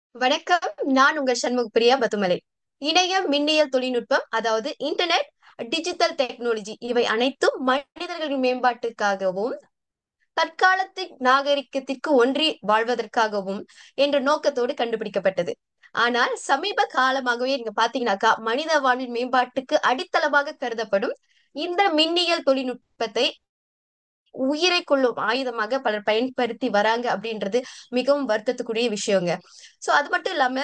வணக்கம் நான் உங்கள் சண்முக பிரியா பத்துமலை இணைய மின்னியல் தொழில்நுட்பம் அதாவது இன்டர்நெட் டிஜிட்டல் டெக்னாலஜி இவை அனைத்தும் மனிதர்களின் மேம்பாட்டுக்காகவும் தற்காலத்தின் நாகரிகத்திற்கு ஒன்றி வாழ்வதற்காகவும் என்ற நோக்கத்தோடு கண்டுபிடிக்கப்பட்டது ஆனால் சமீப காலமாகவே நீங்க பாத்தீங்கன்னாக்கா மனித வாழ்வின் மேம்பாட்டுக்கு அடித்தளமாக கருதப்படும் இந்த மின்னியல் தொழில்நுட்பத்தை உயிரை கொள்ளும் ஆயுதமாக பலர் பயன்படுத்தி வராங்க அப்படின்றது மிகவும் வருத்தத்துக்குரிய விஷயங்க சோ அது மட்டும் இல்லாம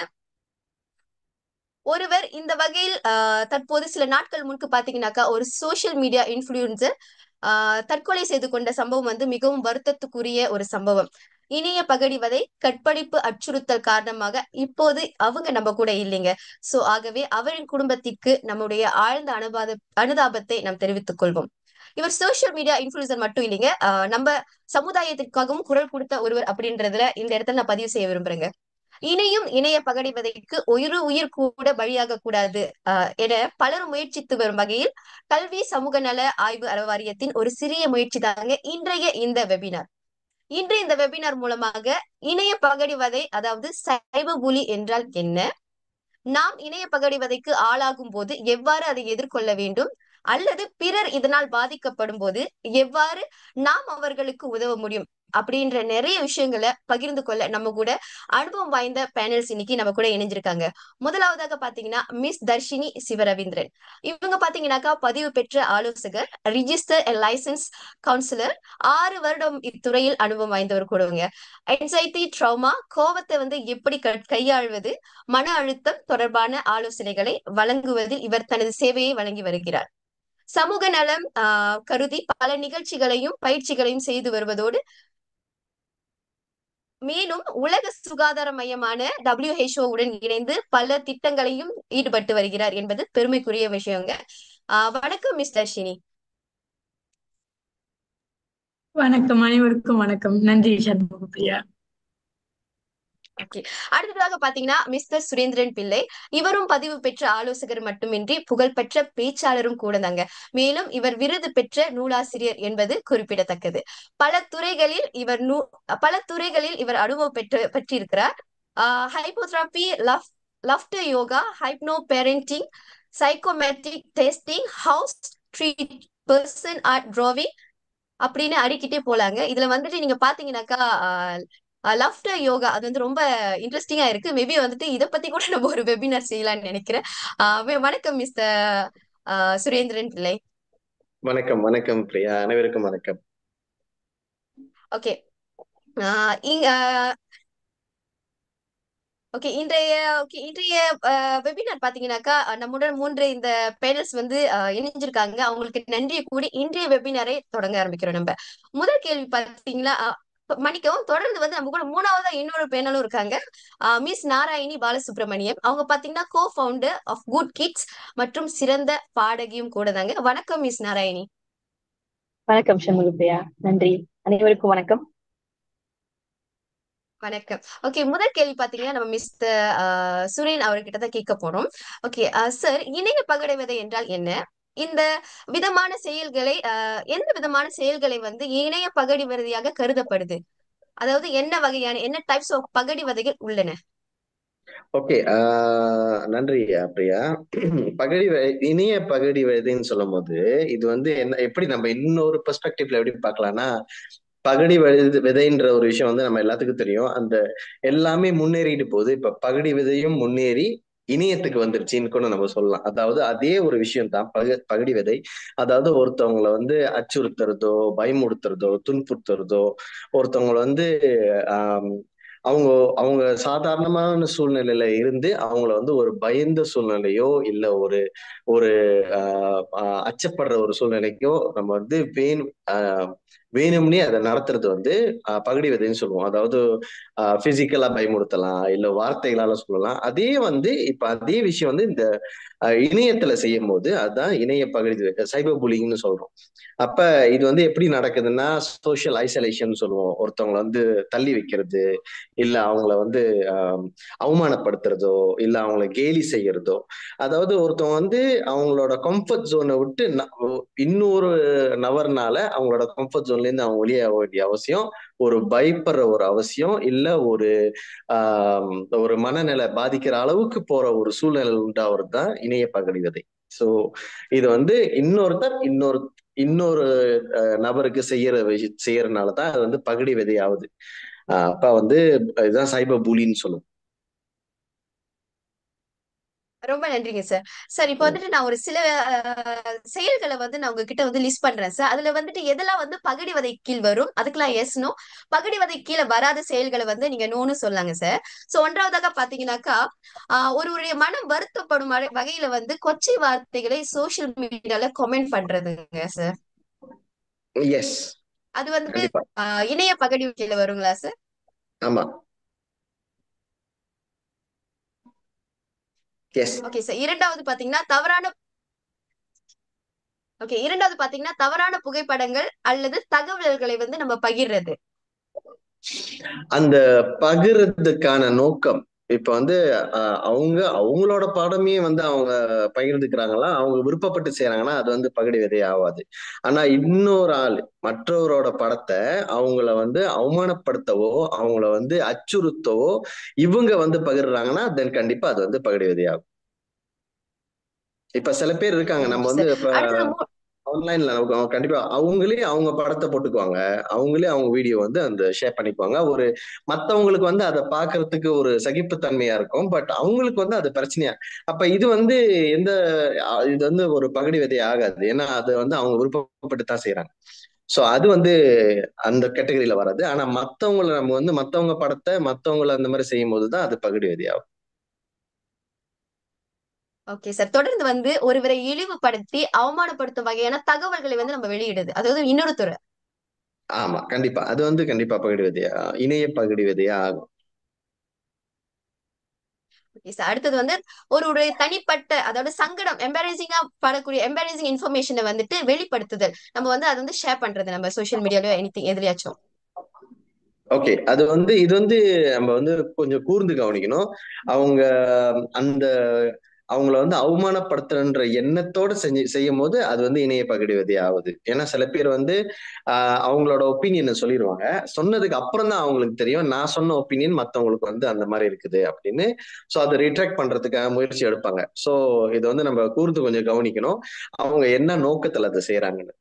ஒருவர் இந்த வகையில் ஆஹ் தற்போது சில நாட்கள் முன்பு பாத்தீங்கன்னாக்கா ஒரு சோசியல் மீடியா இன்ஃபுளுன்சர் ஆஹ் தற்கொலை செய்து கொண்ட சம்பவம் வந்து மிகவும் வருத்தத்துக்குரிய ஒரு சம்பவம் இணைய பகடிவதை கற்பழிப்பு அச்சுறுத்தல் காரணமாக இப்போது அவங்க நம்ம கூட இல்லைங்க சோ ஆகவே அவரின் குடும்பத்திற்கு நம்முடைய ஆழ்ந்த அனுபாத அனுதாபத்தை நாம் தெரிவித்துக் கொள்வோம் இவர் சோசியல் மீடியா இன்ஃபுளுசர் மட்டும் இல்லைங்க ஆஹ் நம்ம சமுதாயத்திற்காகவும் குரல் கொடுத்த ஒருவர் அப்படின்றதுல இந்த இடத்துல நான் பதிவு செய்ய விரும்புறேங்க இணையும் இணைய பகடிவதைக்கு ஒரு உயிர் கூட பலியாக கூடாது ஆஹ் என பலரும் முயற்சித்து வரும் வகையில் கல்வி சமூக நல ஆய்வு அறவாரியத்தின் ஒரு சிறிய முயற்சி தாங்க இன்றைய இந்த வெபினார் இன்று இந்த வெபினார் மூலமாக இணைய பகடிவதை அதாவது சைபர் புலி என்றால் என்ன நாம் இணைய பகடிவதைக்கு ஆளாகும் போது எவ்வாறு அதை எதிர்கொள்ள வேண்டும் அல்லது பிறர் இதனால் பாதிக்கப்படும் போது எவ்வாறு நாம் அவர்களுக்கு உதவ முடியும் அப்படின்ற நிறைய விஷயங்களை பகிர்ந்து கொள்ள நம்ம கூட அனுபவம் வாய்ந்த பேனல்ஸ் இன்னைக்கு நம்ம கூட இணைஞ்சிருக்காங்க முதலாவதாக பாத்தீங்கன்னா மிஸ் தர்ஷினி சிவரவீந்திரன் இவங்க பாத்தீங்கன்னாக்கா பதிவு பெற்ற ஆலோசகர் ரிஜிஸ்டர் லைசன்ஸ் கவுன்சிலர் ஆறு வருடம் இத்துறையில் அனுபவம் வாய்ந்தவர் கூடவங்க என்சைட்டி ட்ரௌமா கோபத்தை வந்து எப்படி கையாள்வது மன அழுத்தம் தொடர்பான ஆலோசனைகளை வழங்குவதில் இவர் தனது சேவையை வழங்கி வருகிறார் சமூக நலம் ஆஹ் கருதி பல நிகழ்ச்சிகளையும் பயிற்சிகளையும் செய்து வருவதோடு மேலும் உலக சுகாதார மையமான டபிள்யூஹெச்ஓ உடன் இணைந்து பல திட்டங்களையும் ஈடுபட்டு வருகிறார் என்பது பெருமைக்குரிய விஷயங்க ஆஹ் வணக்கம் மிஸ் தர்ஷினி வணக்கம் அனைவருக்கும் வணக்கம் நன்றி சண்முக பிரியா ஓகே அடுத்ததாக பாத்தீங்கன்னா மிஸ்டர் சுரேந்திரன் பிள்ளை இவரும் பதிவு பெற்ற ஆலோசகர் மட்டுமின்றி புகழ்பெற்ற பேச்சாளரும் கூட தாங்க மேலும் இவர் விருது பெற்ற நூலாசிரியர் என்பது குறிப்பிடத்தக்கது பல துறைகளில் இவர் நூ பல துறைகளில் இவர் அனுபவம் பெற்று பெற்றிருக்கிறார் ah hypnotherapy love laughter yoga hypno parenting psychometric testing house tree person art drawing அப்படின்னு அடிக்கிட்டே போலாங்க இதுல வந்துட்டு நீங்க பாத்தீங்கன்னாக்கா லஃப்டர் யோகா அது வந்து ரொம்ப இன்ட்ரெஸ்டிங்கா இருக்கு மேபி வந்துட்டு இதை பத்தி கூட நம்ம ஒரு வெபினார் செய்யலாம்னு நினைக்கிறேன் வணக்கம் மிஸ்டர் சுரேந்திரன் பிள்ளை வணக்கம் வணக்கம் பிரியா அனைவருக்கும் வணக்கம் ஓகே இங்க ஓகே இன்றைய ஓகே இன்றைய வெபினார் பாத்தீங்கன்னாக்கா நம்முடன் மூன்று இந்த பேனல்ஸ் வந்து இணைஞ்சிருக்காங்க அவங்களுக்கு நன்றியை கூடி இன்றைய வெபினாரை தொடங்க ஆரம்பிக்கிறோம் நம்ம முதல் கேள்வி பாத்தீங்களா மன்னிக்கவும் தொடர்ந்து வந்து நம்ம கூட மூணாவதா இன்னொரு பேனலும் இருக்காங்க மிஸ் நாராயணி பாலசுப்ரமணியம் அவங்க பாத்தீங்கன்னா co founder of good kids மற்றும் சிறந்த பாடகியும் கூட தாங்க வணக்கம் மிஸ் நாராயணி வணக்கம் சண்முகப்பிரியா நன்றி அனைவருக்கும் வணக்கம் வணக்கம் ஓகே முதல் கேள்வி பாத்தீங்கன்னா நம்ம மிஸ்டர் சுரேன் அவர்கிட்ட தான் கேட்க போறோம் ஓகே சார் இணைய பகடைவதை என்றால் என்ன இந்த விதமான செயல்களை அஹ் எந்த விதமான செயல்களை வந்து இணைய பகடிவதையாக கருதப்படுது அதாவது என்ன வகையான என்ன டைப்ஸ் ஆஃப் பகடிவதைகள் உள்ளன ஓகே நன்றி பிரியா பகடி இணைய பகடி வயதுன்னு சொல்லும் போது இது வந்து என்ன எப்படி நம்ம இன்னொரு பெர்ஸ்பெக்டிவ்ல எப்படி பார்க்கலாம்னா பகடி விதை விதைன்ற ஒரு விஷயம் வந்து நம்ம எல்லாத்துக்கும் தெரியும் அந்த எல்லாமே முன்னேறிட்டு போகுது இப்ப பகடி விதையும் முன்னேறி இணையத்துக்கு வந்துருச்சுன்னு கூட நம்ம சொல்லலாம் அதாவது அதே ஒரு விஷயம் தான் பக பகடி விதை அதாவது ஒருத்தவங்களை வந்து அச்சுறுத்துறதோ பயமுறுத்துறதோ துன்புறுத்துறதோ ஒருத்தவங்களை வந்து ஆஹ் அவங்க அவங்க சாதாரணமான சூழ்நிலையில இருந்து அவங்கள வந்து ஒரு பயந்த சூழ்நிலையோ இல்ல ஒரு ஒரு ஆஹ் அச்சப்படுற ஒரு சூழ்நிலைக்கோ நம்ம வந்து வேணும் ஆஹ் வேணும்னே அதை நடத்துறது வந்து பகடி விதைன்னு சொல்லுவோம் அதாவது பிசிக்கலா பயமுறுத்தலாம் இல்ல வார்த்தைகளால சொல்லலாம் அதே வந்து இப்ப அதே விஷயம் வந்து இந்த இணையத்துல செய்யும் போது அதுதான் இணைய பகடி சைபர் புலிங்னு சொல்றோம் அப்ப இது வந்து எப்படி நடக்குதுன்னா சோசியல் ஐசோலேஷன் சொல்லுவோம் ஒருத்தவங்களை வந்து தள்ளி வைக்கிறது இல்ல அவங்கள வந்து அவமானப்படுத்துறதோ இல்ல அவங்கள கேலி செய்யறதோ அதாவது ஒருத்தவங்க வந்து அவங்களோட கம்ஃபர்ட் ஜோனை விட்டு இன்னொரு நபர்னால அவங்களோட கம்ஃபர்ட் ஜோன்ல சூழ்நிலையில இருந்து அவங்க வெளியே ஆக வேண்டிய அவசியம் ஒரு பயப்படுற ஒரு அவசியம் இல்ல ஒரு ஆஹ் ஒரு மனநிலை பாதிக்கிற அளவுக்கு போற ஒரு சூழ்நிலை உண்டாவது தான் இணைய பகடி விதை சோ இது வந்து இன்னொருத்தர் இன்னொரு இன்னொரு நபருக்கு செய்யற விஷய செய்யறதுனால தான் அது வந்து பகடி விதை ஆகுது ஆஹ் அப்ப வந்து இதுதான் சைபர் புலின்னு சொல்லுவோம் ரொம்ப நன்றிங்க சார் சார் இப்போ வந்துட்டு நான் ஒரு சில செயல்களை வந்து நான் உங்ககிட்ட வந்து லிஸ்ட் பண்றேன் சார் அதுல வந்துட்டு எதெல்லாம் வந்து பகடி வதை கீழ் வரும் அதுக்கெல்லாம் எஸ் நோ பகடி வதை கீழே வராத செயல்களை வந்து நீங்க நோன்னு சொல்லாங்க சார் சோ ஒன்றாவதாக பாத்தீங்கன்னாக்கா ஒருவருடைய மனம் வருத்தப்படும் வகையில வந்து கொச்சை வார்த்தைகளை சோசியல் மீடியால கமெண்ட் பண்றதுங்க சார் எஸ் அது வந்து இணைய பகடி கீழே வருங்களா சார் ஆமா எஸ் ஓகே சார் இரண்டாவது பாத்தீங்கன்னா தவறான ஓகே இரண்டாவது பாத்தீங்கன்னா தவறான புகைப்படங்கள் அல்லது தகவல்களை வந்து நம்ம பகிர்றது அந்த பகிர்றதுக்கான நோக்கம் இப்ப வந்து அவங்க அவங்களோட பாடமே வந்து அவங்க பகிர்ந்துக்கிறாங்களா அவங்க விருப்பப்பட்டு செய்யறாங்கன்னா அது வந்து பகடி விதை ஆகாது ஆனா இன்னொரு ஆள் மற்றவரோட படத்தை அவங்கள வந்து அவமானப்படுத்தவோ அவங்கள வந்து அச்சுறுத்தவோ இவங்க வந்து பகிர்றாங்கன்னா தென் கண்டிப்பா அது வந்து பகடி விதை ஆகும் இப்ப சில பேர் இருக்காங்க நம்ம வந்து இப்ப ஆன்லைன்ல கண்டிப்பா அவங்களே அவங்க படத்தை போட்டுக்குவாங்க அவங்களே அவங்க வீடியோ வந்து அந்த ஷேர் பண்ணிக்குவாங்க ஒரு மத்தவங்களுக்கு வந்து அதை பாக்குறதுக்கு ஒரு சகிப்புத்தன்மையா இருக்கும் பட் அவங்களுக்கு வந்து அது பிரச்சனையா அப்ப இது வந்து எந்த இது வந்து ஒரு பகடி விதை ஆகாது ஏன்னா அது வந்து அவங்க விருப்பப்பட்டு தான் செய்யறாங்க சோ அது வந்து அந்த கேட்டகரியில வராது ஆனா மத்தவங்களை நம்ம வந்து மத்தவங்க படத்தை மத்தவங்களை அந்த மாதிரி செய்யும் போதுதான் அது பகடி விதை ஆகும் ஓகே சார் தொடர்ந்து வந்து ஒருவரை இழிவுபடுத்தி அவமானப்படுத்தும் வகையான தகவல்களை வந்து நம்ம வெளியிடுது அதாவது இன்னொரு துறை ஆமா கண்டிப்பா அது வந்து கண்டிப்பா பகுடி விதையா இணைய பகுடி விதையா ஆகும் ஓகே சார் அடுத்தது வந்து ஒருவருடைய தனிப்பட்ட அதாவது சங்கடம் எம்பாரசிங்கா படக்கூடிய எம்பாரசிங் இன்ஃபர்மேஷனை வந்துட்டு வெளிப்படுத்துதல் நம்ம வந்து அதை வந்து ஷேர் பண்றது நம்ம சோசியல் மீடியாலயோ எனி எதிரியாச்சும் ஓகே அது வந்து இது வந்து நம்ம வந்து கொஞ்சம் கூர்ந்து கவனிக்கணும் அவங்க அந்த அவங்கள வந்து அவமானப்படுத்துறன்ற எண்ணத்தோட செஞ்சு செய்யும் போது அது வந்து இணைய பகடி விதை ஆகுது ஏன்னா சில பேர் வந்து ஆஹ் அவங்களோட ஒப்பீனியனை சொல்லிடுவாங்க சொன்னதுக்கு அப்புறம் தான் அவங்களுக்கு தெரியும் நான் சொன்ன ஒப்பீனியன் மத்தவங்களுக்கு வந்து அந்த மாதிரி இருக்குது அப்படின்னு ஸோ அதை ரிட்ராக்ட் பண்றதுக்காக முயற்சி எடுப்பாங்க ஸோ இதை வந்து நம்ம கூர்ந்து கொஞ்சம் கவனிக்கணும் அவங்க என்ன நோக்கத்துல அதை செய்யறாங்கன்னு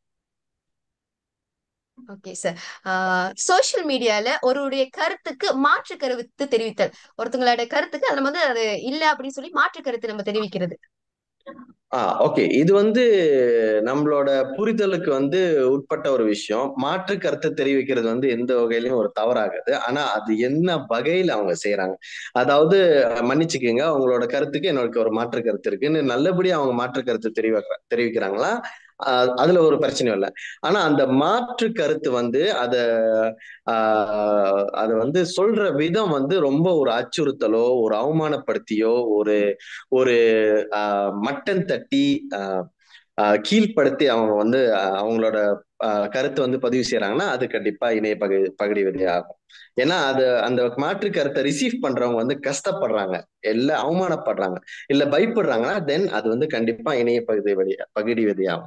ஓகே சார் சோசியல் மீடியால ஒருவருடைய கருத்துக்கு மாற்று கருத்து தெரிவித்தல் ஒருத்தங்களோட கருத்துக்கு அது வந்து அது இல்ல அப்படின்னு சொல்லி மாற்று கருத்து நம்ம தெரிவிக்கிறது ஆஹ் ஓகே இது வந்து நம்மளோட புரிதலுக்கு வந்து உட்பட்ட ஒரு விஷயம் மாற்று கருத்தை தெரிவிக்கிறது வந்து எந்த வகையிலயும் ஒரு தவறாகாது ஆனா அது என்ன வகையில அவங்க செய்யறாங்க அதாவது மன்னிச்சுக்கோங்க அவங்களோட கருத்துக்கு என்னோட ஒரு மாற்று கருத்து இருக்குன்னு நல்லபடியா அவங்க மாற்று கருத்து தெரிவிக்க தெரிவிக்கிறாங்களா அதுல ஒரு பிரச்சனையும் இல்லை ஆனா அந்த மாற்று கருத்து வந்து அத ஆஹ் அத வந்து சொல்ற விதம் வந்து ரொம்ப ஒரு அச்சுறுத்தலோ ஒரு அவமானப்படுத்தியோ ஒரு ஒரு ஆஹ் மட்டன் தட்டி ஆஹ் கீழ்ப்படுத்தி அவங்க வந்து அவங்களோட கருத்து வந்து பதிவு செய்யறாங்கன்னா அது கண்டிப்பா இணைய பகுதி பகுதி விதை ஆகும் ஏன்னா அது அந்த மாற்று கருத்தை ரிசீவ் பண்றவங்க வந்து கஷ்டப்படுறாங்க இல்ல அவமானப்படுறாங்க இல்ல பயப்படுறாங்கன்னா தென் அது வந்து கண்டிப்பா இணைய பகுதி வழி பகுதி விதை ஆகும்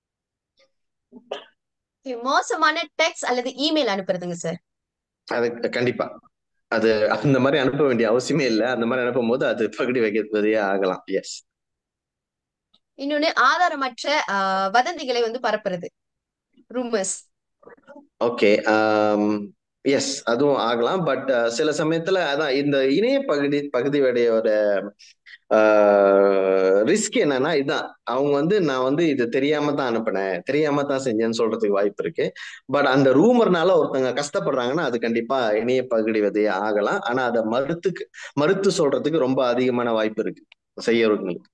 மோசமான டெக்ஸ்ட் அல்லது இமெயில் அனுப்புறதுங்க சார் அது கண்டிப்பா அது அந்த மாதிரி அனுப்ப வேண்டிய அவசியமே இல்லை அந்த மாதிரி அனுப்பும் போது அது பகுதி வைக்கிறதே ஆகலாம் எஸ் இன்னொன்னு ஆதாரமற்ற வதந்திகளை வந்து பரப்புறது ரூமர்ஸ் ஓகே எஸ் அதுவும் ஆகலாம் பட் சில சமயத்துல அதான் இந்த இணைய பகுதி பகுதியுடையோட ரிஸ்க் என்னன்னா இதுதான் அவங்க வந்து நான் வந்து இது தெரியாம தான் அனுப்பினேன் தெரியாம தான் செஞ்சேன்னு சொல்றதுக்கு வாய்ப்பு இருக்கு பட் அந்த ரூமர்னால ஒருத்தங்க கஷ்டப்படுறாங்கன்னா அது கண்டிப்பா இணைய பகுதி விதையே ஆகலாம் ஆனா அதை மறுத்துக்கு மறுத்து சொல்றதுக்கு ரொம்ப அதிகமான வாய்ப்பு இருக்கு செய்யறவங்களுக்கு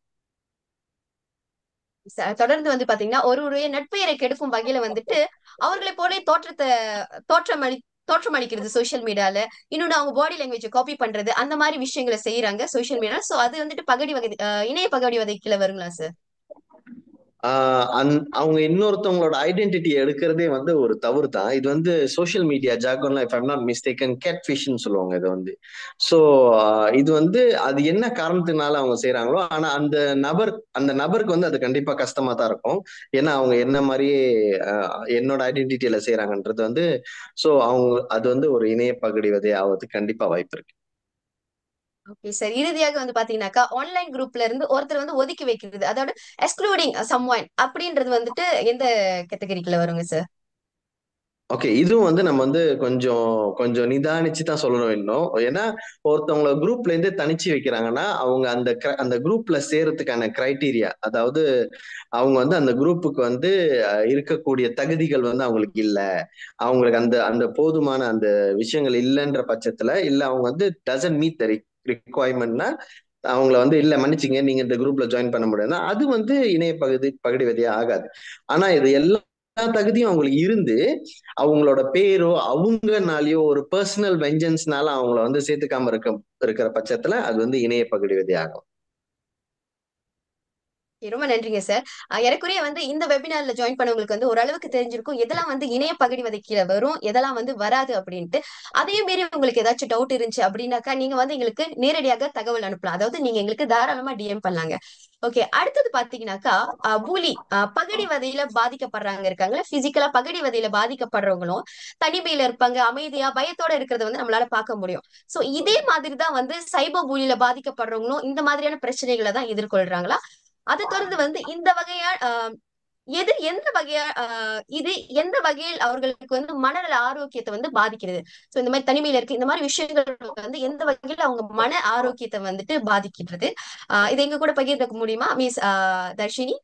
தொடர்ந்து வந்து பாத்தீங்கன்னா ஒருவருடைய நட்பெயரை கெடுக்கும் வகையில வந்துட்டு அவர்களை போலே தோற்றத்தை தோற்றமளி தோற்றம் அளிக்கிறது சோசியல் மீடியால இன்னொன்னு அவங்க பாடி லாங்குவேஜ் காப்பி பண்றது அந்த மாதிரி விஷயங்களை செய்யறாங்க சோசியல் மீடியா சோ அது வந்துட்டு பகடி வகை இணைய பகடி வகை கீழே வருங்களா சார் ஆஹ் அந் அவங்க இன்னொருத்தவங்களோட ஐடென்டிட்டி எடுக்கிறதே வந்து ஒரு தவறு தான் இது வந்து சோஷியல் மீடியா ஜாகோன்லாம் if I'm not mistaken cat ஃபிஷ்னு சொல்லுவாங்க இது வந்து ஸோ இது வந்து அது என்ன காரணத்தினால அவங்க செய்யறாங்களோ ஆனா அந்த நபர் அந்த நபருக்கு வந்து அது கண்டிப்பா கஷ்டமா தான் இருக்கும் ஏன்னா அவங்க என்ன மாதிரியே ஆஹ் என்னோட ஐடென்டிட்டியில செய்யறாங்கன்றது வந்து ஸோ அவங்க அது வந்து ஒரு இணைய பகுடிவதே ஆகிறதுக்கு கண்டிப்பா வாய்ப்பு இருக்கு ஓகே சார் இறுதியாக வந்து பாத்தீங்கன்னாக்கா ஆன்லைன் குரூப்ல இருந்து ஒருத்தர் வந்து ஒதுக்கி வைக்கிறது அதோட எக்ஸ்க்ளூடிங் சம்ஒன் அப்படின்றது வந்துட்டு எந்த கேட்டகரிக்குள்ள வருங்க சார் ஓகே இதுவும் வந்து நம்ம வந்து கொஞ்சம் கொஞ்சம் நிதானிச்சு தான் சொல்லணும் இன்னும் ஏன்னா ஒருத்தவங்கள குரூப்ல இருந்து தனிச்சு வைக்கிறாங்கன்னா அவங்க அந்த cri- அந்த குரூப்ல சேர்றதுக்கான கிரைட்டீரியா அதாவது அவங்க வந்து அந்த குரூப்புக்கு வந்து அஹ், இருக்கக்கூடிய தகுதிகள் வந்து அவங்களுக்கு இல்ல அவங்களுக்கு அந்த அந்த போதுமான அந்த விஷயங்கள் இல்லைன்ற பட்சத்துல இல்ல அவங்க வந்து டசன்ட் மீட் த ரிக்வயர்மெண்ட்னா அவங்கள வந்து இல்ல மன்னிச்சுங்க நீங்க இந்த குரூப்ல ஜாயின் பண்ண முடியாதுன்னா அது வந்து இணைய பகுதி பகுதி விதையே ஆகாது ஆனா இது எல்லா தகுதியும் அவங்களுக்கு இருந்து அவங்களோட பேரோ அவங்கனாலயோ ஒரு பர்சனல் வெஞ்சன்ஸ்னால அவங்கள வந்து சேர்த்துக்காம இருக்க இருக்கிற பட்சத்துல அது வந்து இணைய பகுதி விதை ஆகும் Okay, ரொம்ப நன்றிங்க சார் எனக்குரிய வந்து இந்த வெபினார்ல ஜாயின் பண்ணவங்களுக்கு வந்து ஓரளவுக்கு தெரிஞ்சிருக்கும் எதெல்லாம் வந்து இணைய பகுதி வதைக்கீழ வரும் எதெல்லாம் வந்து வராது அப்படின்ட்டு அதையும் மீறி உங்களுக்கு ஏதாச்சும் டவுட் இருந்துச்சு அப்படின்னாக்கா நீங்க வந்து எங்களுக்கு நேரடியாக தகவல் அனுப்பலாம் அதாவது நீங்க எங்களுக்கு தாராளமா டிஎம் பண்ணலாங்க ஓகே அடுத்தது பாத்தீங்கன்னாக்கா பூலி பகடி வதையில பாதிக்கப்படுறாங்க இருக்காங்களா பிசிக்கலா பகடி வதையில பாதிக்கப்படுறவங்களும் தனிமையில இருப்பாங்க அமைதியா பயத்தோட இருக்கிறத வந்து நம்மளால பார்க்க முடியும் சோ இதே மாதிரி தான் வந்து சைபர் பூலியில பாதிக்கப்படுறவங்களும் இந்த மாதிரியான பிரச்சனைகளை தான் எதிர்கொள்றாங்களா அதை தொடர்ந்து வந்து இந்த வகையா ஆஹ் எது எந்த வகையா ஆஹ் இது எந்த வகையில் அவர்களுக்கு வந்து மனநல ஆரோக்கியத்தை வந்து பாதிக்கிறது சோ இந்த மாதிரி தனிமையில இருக்கு இந்த மாதிரி விஷயங்கள் வந்து எந்த வகையில அவங்க மன ஆரோக்கியத்தை வந்துட்டு பாதிக்கின்றது ஆஹ் இதை எங்க கூட பகிர்ந்துக்க முடியுமா மிஸ் தர்ஷினி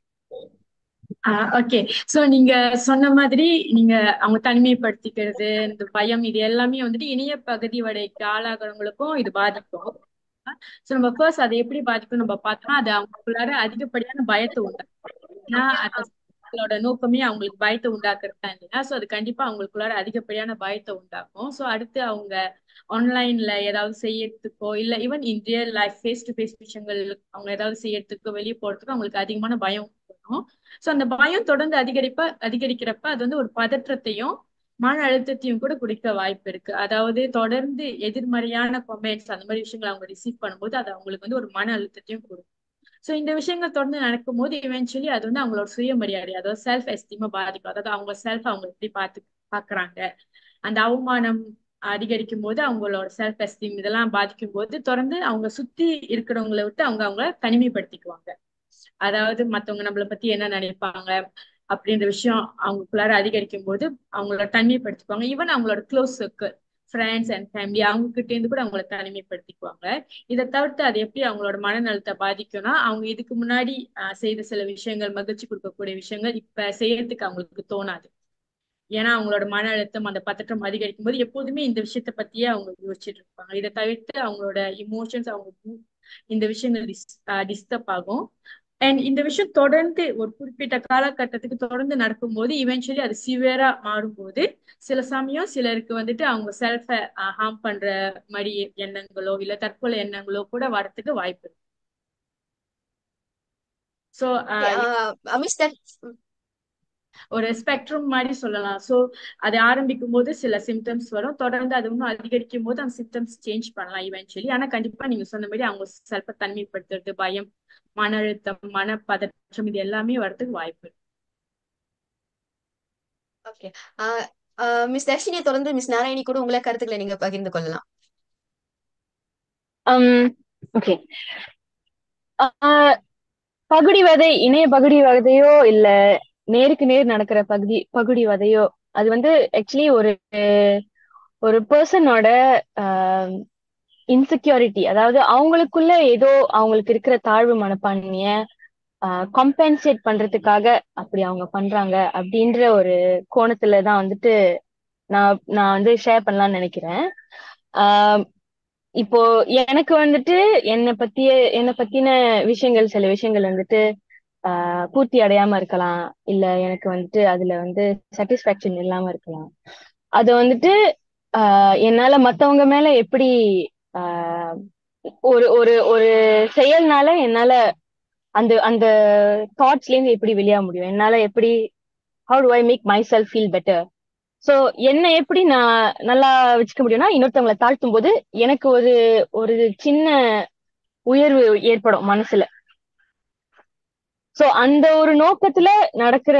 ஓகே சோ நீங்க சொன்ன மாதிரி நீங்க அவங்க தனிமைப்படுத்திக்கிறது இந்த பயம் இது எல்லாமே வந்துட்டு இணைய பகுதி வடைக்கு ஆளாகிறவங்களுக்கும் இது பாதிக்கும் சோ நம்ம ஃபர்ஸ்ட் அதை எப்படி பாதிக்கும் நம்ம பார்த்தோம்னா அது அவங்களுக்குள்ளார அதிகப்படியான பயத்தை உண்டாக்கும் ஏன்னா அதோட நோக்கமே அவங்களுக்கு பயத்தை உண்டாக்குறது தான் இல்லையா சோ அது கண்டிப்பா அவங்களுக்குள்ளார அதிகப்படியான பயத்தை உண்டாக்கும் சோ அடுத்து அவங்க ஆன்லைன்ல ஏதாவது செய்யறதுக்கோ இல்ல even in real life face to face விஷயங்கள் அவங்க ஏதாவது செய்யறதுக்கோ வெளியே போறதுக்கோ அவங்களுக்கு அதிகமான பயம் வரும் சோ அந்த பயம் தொடர்ந்து அதிகரிப்ப அதிகரிக்கிறப்ப அது வந்து ஒரு பதற்றத்தையும் மன அழுத்தத்தையும் கூட குடிக்க வாய்ப்பு இருக்கு அதாவது தொடர்ந்து எதிர்மறையான கொமெண்ட்ஸ் அந்த மாதிரி விஷயங்களை அவங்க ரிசீவ் பண்ணும்போது அது அவங்களுக்கு வந்து ஒரு மன அழுத்தத்தையும் கொடுக்கும் சோ இந்த விஷயங்கள் தொடர்ந்து நடக்கும்போது இவென்ச்சுவலி அது வந்து அவங்களோட சுயமரியாதை அதாவது செல்ஃப் எஸ்டீமை பாதிக்கும் அதாவது அவங்க செல்ஃப் அவங்க எப்படி பார்த்து பாக்குறாங்க அந்த அவமானம் அதிகரிக்கும் போது அவங்களோட செல்ஃப் எஸ்டீம் இதெல்லாம் பாதிக்கும் போது தொடர்ந்து அவங்க சுத்தி இருக்கிறவங்களை விட்டு அவங்க அவங்க தனிமைப்படுத்திக்குவாங்க அதாவது மத்தவங்க நம்மளை பத்தி என்ன நினைப்பாங்க அப்படின்ற விஷயம் அவங்களுக்குள்ளார அதிகரிக்கும் போது அவங்களோட தனிமைப்படுத்திக்குவாங்க ஈவன் அவங்களோட close circle friends and family அவங்க கிட்ட இருந்து கூட அவங்கள தனிமைப்படுத்திக்குவாங்க இதை தவிர்த்து அது எப்படி அவங்களோட மனநலத்தை பாதிக்கும்னா அவங்க இதுக்கு முன்னாடி செய்த சில விஷயங்கள் மகிழ்ச்சி கொடுக்கக்கூடிய விஷயங்கள் இப்ப செய்யறதுக்கு அவங்களுக்கு தோணாது ஏன்னா அவங்களோட மன அழுத்தம் அந்த பதற்றம் அதிகரிக்கும் போது எப்போதுமே இந்த விஷயத்த பத்தியே அவங்க யோசிச்சுட்டு இருப்பாங்க இதை தவிர்த்து அவங்களோட இமோஷன்ஸ் அவங்க இந்த விஷயங்கள் டிஸ் டிஸ்டர்ப் ஆகும் அண்ட் இந்த விஷயம் தொடர்ந்து ஒரு குறிப்பிட்ட காலகட்டத்துக்கு தொடர்ந்து நடக்கும்போது இவென்ச்சுவலி அது சிவியரா மாறும்போது சில சமயம் சிலருக்கு வந்துட்டு அவங்க செல்ஃப ஹார்ம் பண்ற மாதிரி எண்ணங்களோ இல்ல தற்கொலை எண்ணங்களோ கூட வரத்துக்கு வாய்ப்பு இருக்கு ஸோ ஒரு ஸ்பெக்ட்ரம் மாதிரி சொல்லலாம் ஸோ அது ஆரம்பிக்கும் போது சில சிம்டம்ஸ் வரும் தொடர்ந்து அது இன்னும் அதிகரிக்கும் போது அந்த சிம்டம்ஸ் சேஞ்ச் பண்ணலாம் இவென்ச்சுவலி ஆனா கண்டிப்பா நீங்க சொன்ன மாதிரி அவங்க செல்ஃப தனிமைப்படுத்துறது பயம் மன அழுத்தம் மன பதற்றம் இது எல்லாமே வரதுக்கு வாய்ப்பு இருக்கு ஓகே மிஸ் தர்ஷினியை தொடர்ந்து மிஸ் நாராயணி கூட உங்களை கருத்துக்களை நீங்க பகிர்ந்து கொள்ளலாம் ஓகே பகுடி வதை இணைய பகுடி வதையோ இல்ல நேருக்கு நேர் நடக்கிற பகுதி பகுடி வதையோ அது வந்து ஆக்சுவலி ஒரு ஒரு பர்சனோட இன்செக்யூரிட்டி அதாவது அவங்களுக்குள்ள ஏதோ அவங்களுக்கு இருக்கிற தாழ்வு மனப்பான்மைய காம்பன்சேட் பண்றதுக்காக அப்படி அவங்க பண்றாங்க அப்படின்ற ஒரு கோணத்துல தான் வந்துட்டு நான் நான் வந்து ஷேர் பண்ணலாம்னு நினைக்கிறேன் ஆஹ் இப்போ எனக்கு வந்துட்டு என்னை பத்திய என்னை பத்தின விஷயங்கள் சில விஷயங்கள் வந்துட்டு ஆஹ் பூர்த்தி அடையாம இருக்கலாம் இல்ல எனக்கு வந்துட்டு அதுல வந்து சாட்டிஸ்பாக்சன் இல்லாம இருக்கலாம் அது வந்துட்டு ஆஹ் என்னால மத்தவங்க மேல எப்படி ஆஹ் ஒரு ஒரு ஒரு செயல்னால என்னால அந்த அந்த தாட்ஸ்ல இருந்து எப்படி வெளியாக முடியும் என்னால எப்படி how to I make myself feel better so என்ன எப்படி நான் நல்லா வச்சுக்க முடியும்னா இன்னொருத்தவங்களை தாழ்த்தும் போது எனக்கு ஒரு ஒரு சின்ன உயர்வு ஏற்படும் மனசுல சோ அந்த ஒரு நோக்கத்துல நடக்கிற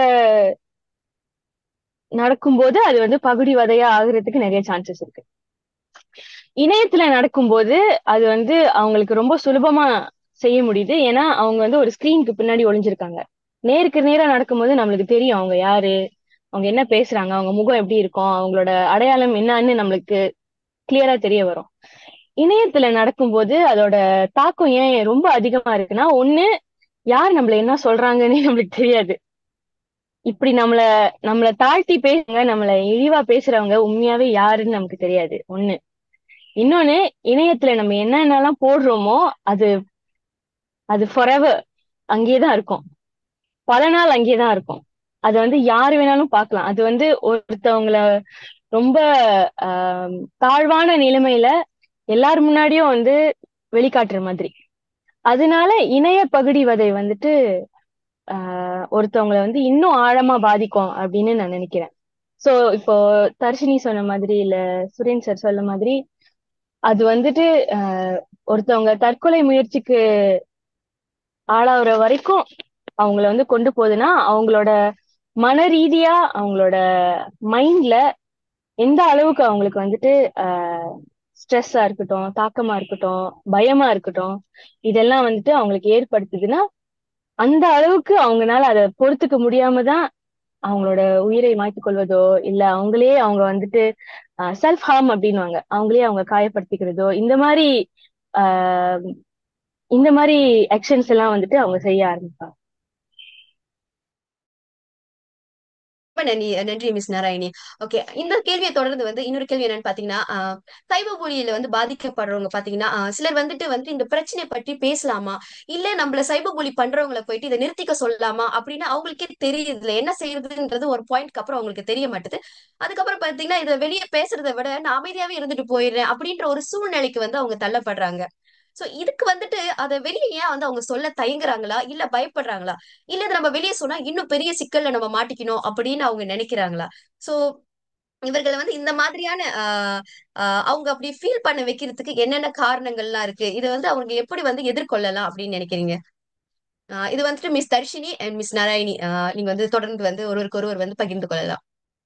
நடக்கும்போது அது வந்து பகுடி வதையா ஆகுறதுக்கு நிறைய சான்சஸ் இருக்கு இணையத்துல நடக்கும்போது அது வந்து அவங்களுக்கு ரொம்ப சுலபமா செய்ய முடியுது ஏன்னா அவங்க வந்து ஒரு ஸ்கிரீனுக்கு பின்னாடி ஒளிஞ்சிருக்காங்க நேருக்கு நேரா நடக்கும்போது நம்மளுக்கு தெரியும் அவங்க யாரு அவங்க என்ன பேசுறாங்க அவங்க முகம் எப்படி இருக்கும் அவங்களோட அடையாளம் என்னன்னு நம்மளுக்கு கிளியரா தெரிய வரும் இணையத்துல நடக்கும்போது அதோட தாக்கம் ஏன் ரொம்ப அதிகமா இருக்குன்னா ஒண்ணு யார் நம்மள என்ன சொல்றாங்கன்னு நம்மளுக்கு தெரியாது இப்படி நம்மள நம்மள தாழ்த்தி பேசுங்க நம்மள இழிவா பேசுறவங்க உண்மையாவே யாருன்னு நமக்கு தெரியாது ஒண்ணு இன்னொன்னு இணையத்துல நம்ம என்னென்னலாம் போடுறோமோ அது அது ஃபாரெவர் அங்கேயேதான் இருக்கும் பல நாள் அங்கேயேதான் இருக்கும் அது வந்து யாரு வேணாலும் பார்க்கலாம் அது வந்து ஒருத்தவங்கள ரொம்ப ஆஹ் தாழ்வான நிலைமையில எல்லார் முன்னாடியும் வந்து வெளிக்காட்டுற மாதிரி அதனால இணைய பகுடி வதை வந்துட்டு ஆஹ் ஒருத்தவங்களை வந்து இன்னும் ஆழமா பாதிக்கும் அப்படின்னு நான் நினைக்கிறேன் சோ இப்போ தர்ஷினி சொன்ன மாதிரி இல்ல சுரேன் சார் சொன்ன மாதிரி அது வந்துட்டு ஆஹ் ஒருத்தவங்க தற்கொலை முயற்சிக்கு ஆளாகிற வரைக்கும் அவங்கள வந்து கொண்டு போகுதுன்னா அவங்களோட மன ரீதியா அவங்களோட மைண்ட்ல எந்த அளவுக்கு அவங்களுக்கு வந்துட்டு ஆஹ் ஸ்ட்ரெஸ்ஸா இருக்கட்டும் தாக்கமா இருக்கட்டும் பயமா இருக்கட்டும் இதெல்லாம் வந்துட்டு அவங்களுக்கு ஏற்படுத்துதுன்னா அந்த அளவுக்கு அவங்கனால அதை பொறுத்துக்க முடியாம தான் அவங்களோட உயிரை மாய்த்து கொள்வதோ இல்ல அவங்களே அவங்க வந்துட்டு செல்ஃப் ஹார்ம் அப்படின்வாங்க அவங்களே அவங்க காயப்படுத்திக்கிறதோ இந்த மாதிரி ஆஹ் இந்த மாதிரி ஆக்ஷன்ஸ் எல்லாம் வந்துட்டு அவங்க செய்ய ஆரம்பிப்பாங்க நன்றி நன்றி மிஸ் நாராயணி ஓகே இந்த கேள்வியை தொடர்ந்து வந்து இன்னொரு கேள்வி என்னன்னு பாத்தீங்கன்னா சைபர் புலியில வந்து பாதிக்கப்படுறவங்க பாத்தீங்கன்னா சிலர் வந்துட்டு வந்து இந்த பிரச்சனை பற்றி பேசலாமா இல்ல நம்மள சைபர் புலி பண்றவங்களை போயிட்டு இதை நிறுத்திக்க சொல்லலாமா அப்படின்னு அவங்களுக்கே தெரியுதுல என்ன செய்யறதுன்றது ஒரு பாயிண்ட்க்கு அப்புறம் அவங்களுக்கு தெரிய மாட்டுது அதுக்கப்புறம் பாத்தீங்கன்னா இதை வெளியே பேசுறதை விட நான் அமைதியாவே இருந்துட்டு போயிடுறேன் அப்படின்ற ஒரு சூழ்நிலைக்கு வந்து அவங்க தள்ளப்படுறாங்க சோ இதுக்கு வந்துட்டு அதை வெளியே ஏன் வந்து அவங்க சொல்ல தயங்குறாங்களா இல்ல பயப்படுறாங்களா இல்ல இதை நம்ம வெளியே சொன்னா இன்னும் பெரிய சிக்கல்ல நம்ம மாட்டிக்கணும் அப்படின்னு அவங்க நினைக்கிறாங்களா சோ இவர்களை வந்து இந்த மாதிரியான ஆஹ் ஆஹ் அவங்க அப்படி ஃபீல் பண்ண வைக்கிறதுக்கு என்னென்ன காரணங்கள்லாம் இருக்கு இதை வந்து அவங்க எப்படி வந்து எதிர்கொள்ளலாம் அப்படின்னு நினைக்கிறீங்க ஆஹ் இது வந்துட்டு miss Dharshini and miss Narayani ஆஹ் நீங்க வந்து தொடர்ந்து வந்து ஒருவருக்கு ஒருவர் வந்து பகிர்ந்து கொள்ளலாம்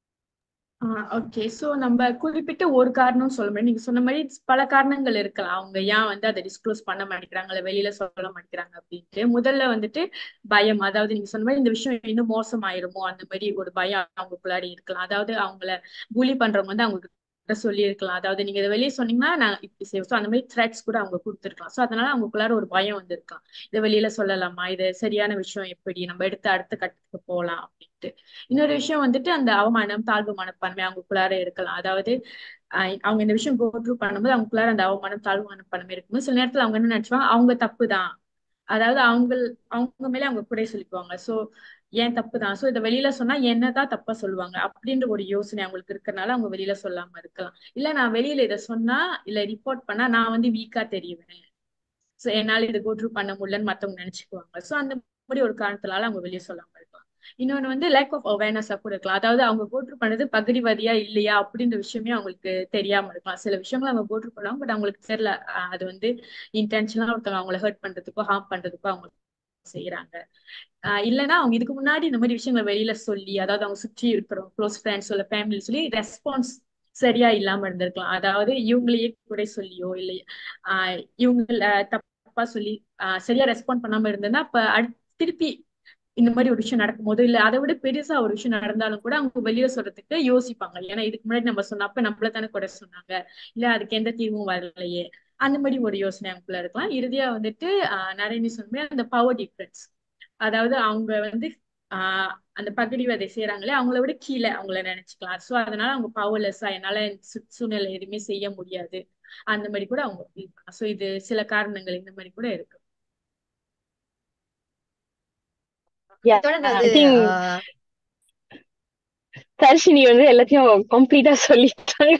ஓகே சோ நம்ம குறிப்பிட்ட ஒரு காரணம் சொல்ல முடியும் நீங்க சொன்ன மாதிரி பல காரணங்கள் இருக்கலாம் அவங்க ஏன் வந்து அதை டிஸ்க்ளோஸ் பண்ண மாட்டேங்கிறாங்க வெளியில சொல்ல மாட்டேங்கிறாங்க அப்படின்ட்டு முதல்ல வந்துட்டு பயம் அதாவது நீங்க சொன்ன மாதிரி இந்த விஷயம் இன்னும் மோசமாயிருமோ அந்த மாதிரி ஒரு பயம் அவங்களுக்குள்ளாடி இருக்கலாம் அதாவது அவங்கள புலி பண்றவங்க வந்து அவங்களுக்கு சொல்லி இருக்கலாம் அதாவது நீங்க இதை வெளியே சொன்னீங்கன்னா நான் இப்படி செய்வோம் ஸோ அந்த மாதிரி த்ரெட்ஸ் கூட அவங்க கொடுத்துருக்கலாம் ஸோ அதனால அவங்களுக்குள்ளார ஒரு பயம் வந்திருக்கலாம் இதை வெளியில சொல்லலாமா இது சரியான விஷயம் எப்படி நம்ம எடுத்து அடுத்த கட்டத்துக்கு போகலாம் அப்படின்ட்டு இன்னொரு விஷயம் வந்துட்டு அந்த அவமானம் தாழ்வு மனப்பான்மை அவங்களுக்குள்ளார இருக்கலாம் அதாவது அவங்க இந்த விஷயம் கோ த்ரூ பண்ணும்போது அவங்களுக்குள்ளார அந்த அவமானம் தாழ்வு மனப்பான்மை இருக்கும்போது சில நேரத்துல அவங்க என்ன நினைச்சுவாங்க அவங்க தப்பு தான் அதாவது அவங்க அவங்க மேல அவங்க குறை சொல்லிக்குவாங்க சோ ஏன் தப்பு தான் சோ இதை வெளியில சொன்னா என்னதான் தப்பா சொல்லுவாங்க அப்படின்ற ஒரு யோசனை அவங்களுக்கு இருக்கறனால அவங்க வெளியில சொல்லாம இருக்கலாம் இல்ல நான் வெளியில இதை சொன்னா இல்ல ரிப்போர்ட் பண்ணா நான் வந்து வீக்கா தெரியுவேன் சோ என்னால இதை கோட்ரூ பண்ண முடியலன்னு மத்தவங்க நினைச்சுக்குவாங்க சோ அந்த மாதிரி ஒரு காரணத்தினால அவங்க வெளியே சொல்லாம இருக்கலாம் இன்னொன்னு வந்து லேக் ஆஃப் அவேர்னஸா கூட இருக்கலாம் அதாவது அவங்க கோட்ரு பண்ணது பகுதிவாதியா இல்லையா அப்படின்ற விஷயமே அவங்களுக்கு தெரியாம இருக்கலாம் சில விஷயங்கள் அவங்க கோட்ரு பண்ணுவாங்க பட் அவங்களுக்கு தெரியல அது வந்து இன்டென்ஷனா ஒருத்தவங்க அவங்கள ஹர்ட் பண்றதுக்கோ ஹார்ம் பண்றதுக்கோ அவங்க செய்யறாங்க ஆஹ் இல்லைன்னா அவங்க இதுக்கு முன்னாடி இந்த மாதிரி விஷயங்களை வெளியில சொல்லி அதாவது அவங்க சுற்றி இருக்கிற க்ளோஸ் ஃப்ரெண்ட்ஸ் இல்ல ஃபேமிலி சொல்லி ரெஸ்பான்ஸ் சரியா இல்லாம இருந்திருக்கலாம் அதாவது இவங்களையே குறை சொல்லியோ இல்லை ஆஹ் இவங்கள தப்பா சொல்லி ஆஹ் சரியா ரெஸ்பாண்ட் பண்ணாம இருந்ததுன்னா அப்ப திருப்பி இந்த மாதிரி ஒரு விஷயம் நடக்கும் போது இல்ல அதை விட பெருசா ஒரு விஷயம் நடந்தாலும் கூட அவங்க வெளியில சொல்றதுக்கு யோசிப்பாங்க ஏன்னா இதுக்கு முன்னாடி நம்ம சொன்னப்ப நம்மள தானே குறை சொன்னாங்க இல்ல அதுக்கு எந்த தீர்வும் வரலையே அந்த மாதிரி ஒரு யோசனை அவங்களுக்குள்ள இருக்கலாம் இறுதியா வந்துட்டு ஆஹ் நிறைய சொன்ன அந்த பவர் டிஃபரன்ஸ் அதாவது அவங்க வந்து ஆஹ் அந்த பகுதி வதை செய்யறாங்களே அவங்கள விட கீழே அவங்கள நினைச்சுக்கலாம் சோ அதனால அவங்க பவர்லெஸ்ஸா என்னால சூழ்நிலை எதுவுமே செய்ய முடியாது அந்த மாதிரி கூட அவங்க ஃபீல் பண்ணலாம் சோ இது சில காரணங்கள் இந்த மாதிரி கூட இருக்கு தர்ஷினி வந்து எல்லாத்தையும் கம்ப்ளீட்டா சொல்லிட்டாங்க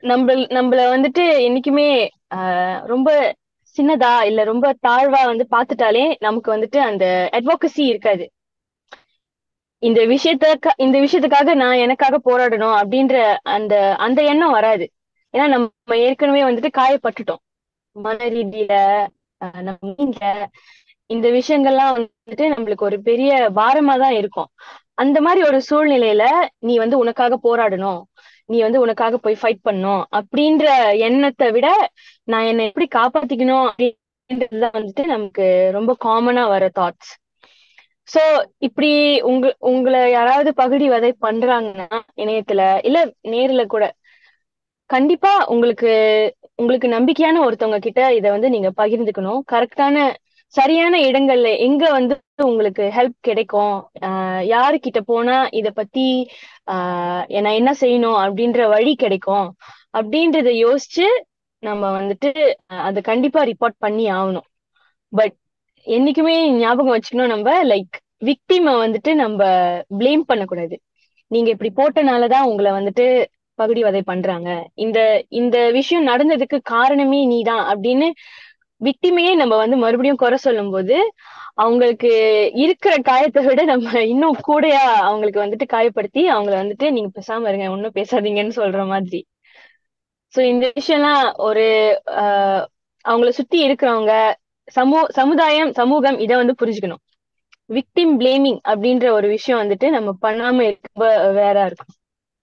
நம்ம நம்மள வந்துட்டு என்னைக்குமே ஆஹ் ரொம்ப சின்னதா இல்ல ரொம்ப தாழ்வா வந்து பாத்துட்டாலே நமக்கு வந்துட்டு அந்த அட்வோகசி இருக்காது இந்த விஷயத்த இந்த விஷயத்துக்காக நான் எனக்காக போராடணும் அப்படின்ற அந்த அந்த எண்ணம் வராது ஏன்னா நம்ம ஏற்கனவே வந்துட்டு காயப்பட்டுட்டோம் மன ரீதியில ஆஹ் நம்ம மைண்ட்ல இந்த விஷயங்கள்லாம் வந்துட்டு நம்மளுக்கு ஒரு பெரிய பாரமா தான் இருக்கும் அந்த மாதிரி ஒரு சூழ்நிலையில நீ வந்து உனக்காக போராடணும் நீ வந்து உனக்காக போய் ஃபைட் பண்ணும் அப்படின்ற எண்ணத்தை விட நான் என்னை எப்படி காப்பாத்திக்கணும் அப்படின்றதுதான் வந்துட்டு நமக்கு ரொம்ப காமனா வர தாட்ஸ் சோ இப்படி உங்க உங்களை யாராவது பகுடி வதை பண்றாங்கன்னா இணையத்துல இல்ல நேர்ல கூட கண்டிப்பா உங்களுக்கு உங்களுக்கு நம்பிக்கையான ஒருத்தவங்க கிட்ட இத வந்து நீங்க பகிர்ந்துக்கணும் கரெக்டான சரியான இடங்கள்ல எங்க வந்து உங்களுக்கு ஹெல்ப் கிடைக்கும் ஆஹ் யாரு கிட்ட போனா இத பத்தி ஆஹ் நான் என்ன செய்யணும் அப்படின்ற வழி கிடைக்கும் அப்படின்றத யோசிச்சு நம்ம வந்துட்டு அதை கண்டிப்பா ரிப்போர்ட் பண்ணி ஆகணும் பட் என்னைக்குமே ஞாபகம் வச்சுக்கணும் நம்ம லைக் விக்டிம வந்துட்டு நம்ம பிளேம் பண்ணக்கூடாது நீங்க இப்படி போட்டனாலதான் உங்களை வந்துட்டு பகுடி வதை பண்றாங்க இந்த இந்த விஷயம் நடந்ததுக்கு காரணமே நீதான் அப்படின்னு விக்டிமையே நம்ம வந்து மறுபடியும் குறை சொல்லும் போது அவங்களுக்கு இருக்கிற காயத்தை விட நம்ம இன்னும் கூடையா அவங்களுக்கு வந்துட்டு காயப்படுத்தி அவங்கள வந்துட்டு நீங்க பேசாம இருங்க ஒன்னும் பேசாதீங்கன்னு சொல்ற மாதிரி சோ இந்த விஷயம்லாம் ஒரு ஆஹ் அவங்கள சுத்தி இருக்கிறவங்க சமூ சமுதாயம் சமூகம் இதை வந்து புரிஞ்சுக்கணும் விக்டிம் பிளேமிங் அப்படின்ற ஒரு விஷயம் வந்துட்டு நம்ம பண்ணாம இருக்க வேற இருக்கும்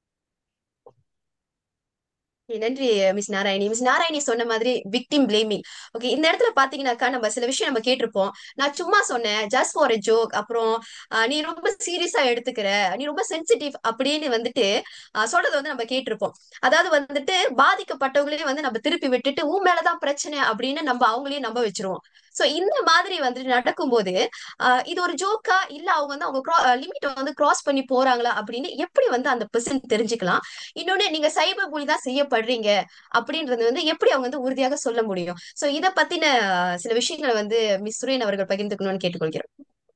நன்றி மிஸ் நாராயணி மிஸ் நாராயணி சொன்ன மாதிரி விக்டிம் பிளேமிங் ஓகே இந்த இடத்துல பாத்தீங்கன்னாக்கா நம்ம சில விஷயம் நம்ம கேட்டிருப்போம் நான் சும்மா சொன்னேன் ஜஸ்ட் ஃபார் எ ஜோக் அப்புறம் நீ ரொம்ப சீரியஸா எடுத்துக்கிற நீ ரொம்ப சென்சிட்டிவ் அப்படின்னு வந்துட்டு சொல்றதை வந்து நம்ம கேட்டிருப்போம் அதாவது வந்துட்டு பாதிக்கப்பட்டவங்களே வந்து நம்ம திருப்பி விட்டுட்டு உன் மேலதான் பிரச்சனை அப்படின்னு நம்ம அவங்களையும் நம்ப வச்சிருவோம் சோ இந்த மாதிரி வந்துட்டு நடக்கும்போது ஆஹ் இது ஒரு ஜோக்கா இல்ல அவங்க வந்து அவங்க லிமிட் வந்து கிராஸ் பண்ணி போறாங்களா அப்படின்னு எப்படி வந்து அந்த பெர்சன் தெரிஞ்சுக்கலாம் இன்னொன்னு நீங்க சைபர் புலி தான் செய்யப்படுறீங்க அப்படின்றது வந்து எப்படி அவங்க வந்து உறுதியாக சொல்ல முடியும் சோ இத பத்தின சில விஷயங்களை வந்து மிஸ் சுரேன் அவர்கள் பகிர்ந்துக்கணும்னு கேட்டுக்கொள்கிறேன்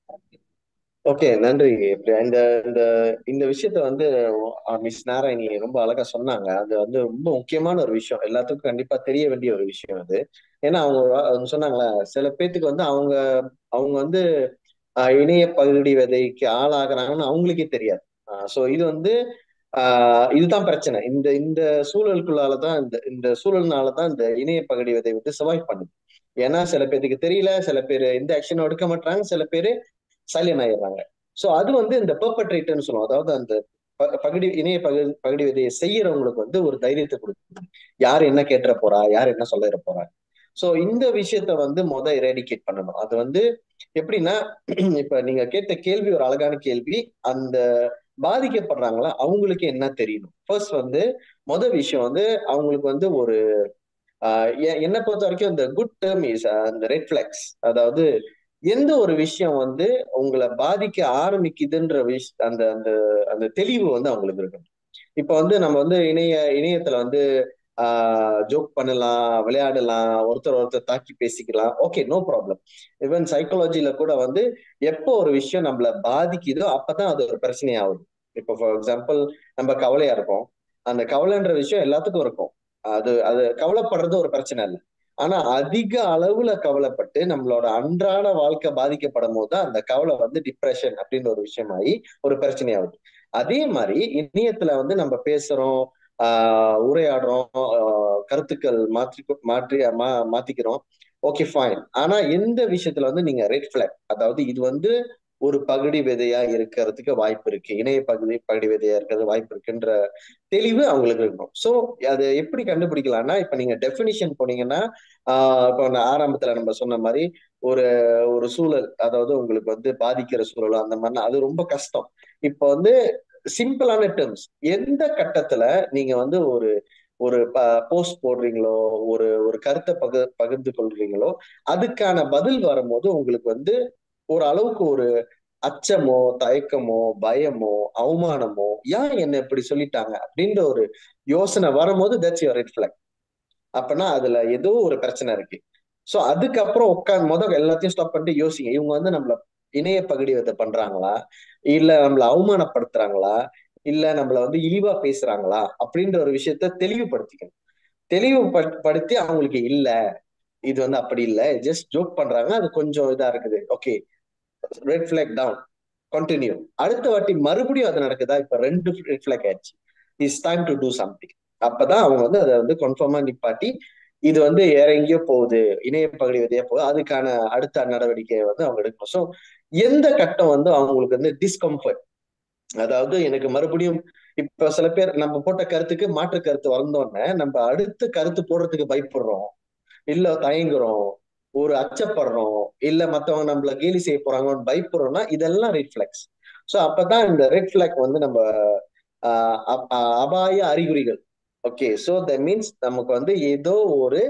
ஓகே நன்றி இந்த இந்த இந்த விஷயத்த வந்து மிஸ் நாராயணி ரொம்ப அழகா சொன்னாங்க அது வந்து ரொம்ப முக்கியமான ஒரு விஷயம் எல்லாத்துக்கும் கண்டிப்பா தெரிய வேண்டிய ஒரு விஷயம் அது ஏன்னா அவங்க சொன்னாங்களா சில பேத்துக்கு வந்து அவங்க அவங்க வந்து இணைய பகுதி விதைக்கு ஆளாகிறாங்கன்னு அவங்களுக்கே தெரியாது சோ இது வந்து ஆஹ் இதுதான் பிரச்சனை இந்த இந்த சூழலுக்குள்ளாலதான் இந்த இந்த சூழல்னாலதான் இந்த இணைய பகுதி விதை வந்து சர்வைவ் பண்ணுது ஏன்னா சில பேருக்கு தெரியல சில பேர் எந்த ஆக்ஷனும் எடுக்க மாட்டாங்க சில பேர் சைலன் ஆயிடுறாங்க சோ அது வந்து இந்த பெர்பட்ரேட்டர்னு சொல்லுவோம் அதாவது அந்த பகுதி இணைய பகுதி பகுதி விதையை செய்யறவங்களுக்கு வந்து ஒரு தைரியத்தை கொடுக்குது யார் என்ன கேட்டுற போறா யார் என்ன சொல்லிட போறா சோ இந்த விஷயத்த வந்து முத எரேடிகேட் பண்ணணும் அது வந்து எப்படின்னா இப்ப நீங்க கேட்ட கேள்வி ஒரு அழகான கேள்வி அந்த பாதிக்கப்படுறாங்களா அவங்களுக்கு என்ன தெரியணும் ஃபர்ஸ்ட் வந்து முத விஷயம் வந்து அவங்களுக்கு வந்து ஒரு ஆஹ் என்ன பொறுத்த வரைக்கும் இந்த குட் டேர்ம் இஸ் அந்த ரெட் பிளாக்ஸ் அதாவது எந்த ஒரு விஷயம் வந்து உங்களை பாதிக்க ஆரம்பிக்குதுன்ற விஷ் அந்த அந்த அந்த தெளிவு வந்து அவங்களுக்கு இருக்கணும் இப்ப வந்து நம்ம வந்து இணைய இணையத்துல வந்து ஆஹ் ஜோக் பண்ணலாம் விளையாடலாம் ஒருத்தர் ஒருத்தர் தாக்கி பேசிக்கலாம் ஓகே நோ ப்ராப்ளம் ஈவன் சைக்காலஜில கூட வந்து எப்போ ஒரு விஷயம் நம்மள பாதிக்குதோ அப்பதான் அது ஒரு பிரச்சனை ஆகுது இப்போ ஃபார் எக்ஸாம்பிள் நம்ம கவலையா இருக்கோம் அந்த கவலைன்ற விஷயம் எல்லாத்துக்கும் இருக்கும் அது அது கவலைப்படுறது ஒரு பிரச்சனை இல்லை ஆனா அதிக அளவுல கவலைப்பட்டு நம்மளோட அன்றாட வாழ்க்கை பாதிக்கப்படும் போது அந்த கவலை வந்து டிப்ரெஷன் அப்படின்ற ஒரு விஷயமாயி ஒரு பிரச்சனை ஆகுது அதே மாதிரி இணையத்துல வந்து நம்ம பேசுறோம் ஆஹ் உரையாடுறோம் கருத்துக்கள் மாற்றி மாற்றி மா மாத்திக்கிறோம் ஓகே ஃபைன் ஆனா எந்த விஷயத்துல வந்து நீங்க ரெட் பிளாக் அதாவது இது வந்து ஒரு பகுடி விதையா இருக்கிறதுக்கு வாய்ப்பு இருக்கு இணைய பகுதி பகுடி விதையா இருக்கிறது வாய்ப்பு இருக்குன்ற தெளிவு அவங்களுக்கு இருக்கணும் சோ அதை எப்படி கண்டுபிடிக்கலாம்னா இப்ப நீங்க டெபினிஷன் போனீங்கன்னா ஆஹ் இப்போ ஆரம்பத்துல நம்ம சொன்ன மாதிரி ஒரு ஒரு சூழல் அதாவது உங்களுக்கு வந்து பாதிக்கிற சூழல் அந்த மாதிரிலாம் அது ரொம்ப கஷ்டம் இப்ப வந்து சிம்பிளான டேர்ம்ஸ் எந்த கட்டத்துல நீங்க வந்து ஒரு ஒரு போஸ்ட் போடுறீங்களோ ஒரு ஒரு கருத்தை பகு பகிர்ந்து கொள்றீங்களோ அதுக்கான பதில் வரும்போது உங்களுக்கு வந்து ஒரு அளவுக்கு ஒரு அச்சமோ தயக்கமோ பயமோ அவமானமோ ஏன் என்ன இப்படி சொல்லிட்டாங்க அப்படின்ற ஒரு யோசனை வரும்போது தட்ஸ் யுவர் ரெட் பிளாக் அப்பனா அதுல ஏதோ ஒரு பிரச்சனை இருக்கு சோ அதுக்கப்புறம் உட்காந்து முதல் எல்லாத்தையும் ஸ்டாப் பண்ணிட்டு யோசிங்க இவங்க வந்து நம்மள இணைய பகுடிவத்தை பண்றாங்களா இல்ல நம்மள அவமானப்படுத்துறாங்களா இல்ல நம்மள வந்து இழிவா பேசுறாங்களா அப்படின்ற ஒரு விஷயத்த தெளிவுபடுத்திக்கணும் தெளிவுபடுத்தி அவங்களுக்கு இல்ல இது வந்து அப்படி இல்ல ஜஸ்ட் ஜோக் பண்றாங்க அது கொஞ்சம் இதா இருக்குது okay red flag down continue அடுத்த வாட்டி மறுபடியும் அது நடக்குதா இப்ப ரெண்டு ரெட் ஃபிளாக் ஆயிடுச்சு it's time to do something அப்பதான் அவங்க வந்து அதை வந்து கன்ஃபார்மா நிப்பாட்டி இது வந்து வேற எங்கேயோ போகுது இணைய பகுதி வழியா போகுது அதுக்கான அடுத்த நடவடிக்கையை வந்து அவங்க எடுக்கணும் ஸோ எந்த கட்டம் வந்து அவங்களுக்கு வந்து டிஸ்கம்ஃபர்ட் அதாவது எனக்கு மறுபடியும் இப்ப சில பேர் நம்ம போட்ட கருத்துக்கு மாற்று கருத்து வந்தோடனே நம்ம அடுத்த கருத்து போடுறதுக்கு பயப்படுறோம் இல்ல தயங்குறோம் ஒரு அச்சப்படுறோம் இல்ல மத்தவங்க நம்மள கேலி செய்ய போறாங்கன்னு பயப்படுறோம்னா இதெல்லாம் ரெட் ஃபிளாக்ஸ் ஸோ அப்பதான் இந்த ரெட் ஃபிளாக் வந்து நம்ம அபாய அறிகுறிகள் ஓகே ஸோ த மீன்ஸ் நமக்கு வந்து ஏதோ ஒரு